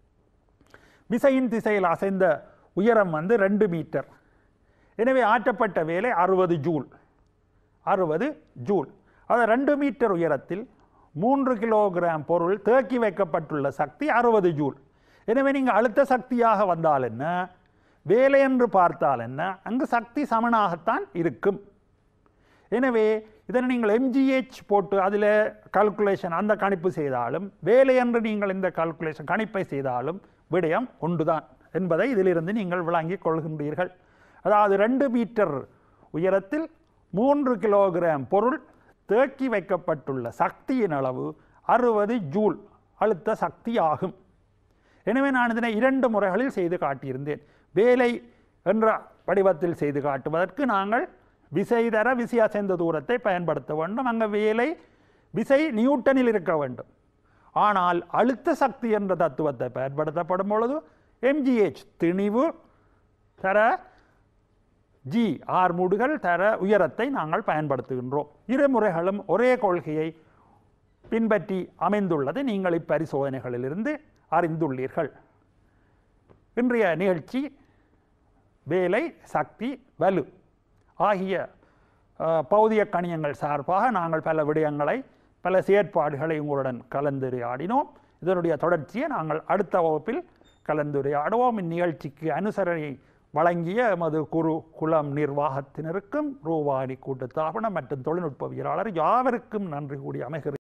விசையின் திசையில் அசைந்த உயரம் வந்து ரெண்டு மீட்டர் எனவே ஆற்றப்பட்ட வேலை அறுபது ஜூல் அறுபது ஜூல் அது ரெண்டு மீட்டர் உயரத்தில் மூன்று கிலோகிராம் பொருள் தேக்கி வைக்கப்பட்டுள்ள சக்தி அறுபது ஜூல் எனவே நீங்கள் அழுத்த சக்தியாக வந்தால் என்ன வேலை என்று பார்த்தால் என்ன அங்கு சக்தி சமனாகத்தான் இருக்கும் எனவே இதனை நீங்கள் எம்ஜிஹெச் போட்டு அதில் கால்குலேஷன் அந்த கணிப்பு செய்தாலும் வேலை என்று நீங்கள் இந்த கால்குலேஷன் கணிப்பை செய்தாலும் விடயம் ஒன்றுதான் என்பதை இதிலிருந்து நீங்கள் விளங்கிக் கொள்கின்றீர்கள் அதாவது ரெண்டு மீட்டர் உயரத்தில் மூன்று கிலோகிராம் பொருள் தேக்கி வைக்கப்பட்டுள்ள சக்தியின் அளவு அறுபது ஜூல் அழுத்த சக்தி ஆகும் எனவே நான் இதனை இரண்டு முறைகளில் செய்து காட்டியிருந்தேன் வேலை என்ற வடிவத்தில் செய்து காட்டுவதற்கு நாங்கள் விசை தர விசை அசைந்த தூரத்தை பயன்படுத்த வேண்டும் அங்கே வேலை விசை நியூட்டனில் இருக்க வேண்டும் ஆனால் அழுத்த சக்தி என்ற தத்துவத்தை பயன்படுத்தப்படும் பொழுது எம்ஜிஹெச் திணிவு தர ஜி ஆர்முடுகள் தர உயரத்தை நாங்கள் பயன்படுத்துகின்றோம் இரு முறைகளும் ஒரே கொள்கையை பின்பற்றி அமைந்துள்ளது நீங்கள் இப்பரிசோதனைகளிலிருந்து அறிந்துள்ளீர்கள் இன்றைய நிகழ்ச்சி வேலை சக்தி வலு ஆகிய அஹ், பௌதிக கணியங்கள் சார்பாக நாங்கள் பல விடயங்களை பல செயற்பாடுகளை உங்களுடன் கலந்துரையாடினோம் இதனுடைய தொடர்ச்சியை நாங்கள் அடுத்த வகுப்பில் கலந்துரையாடுவோம் இந்நிகழ்ச்சிக்கு அனுசரணை வழங்கிய எமது குரு குலம் நிர்வாகத்தினருக்கும் ரூபானி கூட்டு தாபனம் மற்றும் தொழில்நுட்பவியலாளர் யாவருக்கும் நன்றி கூடி அமைகிறது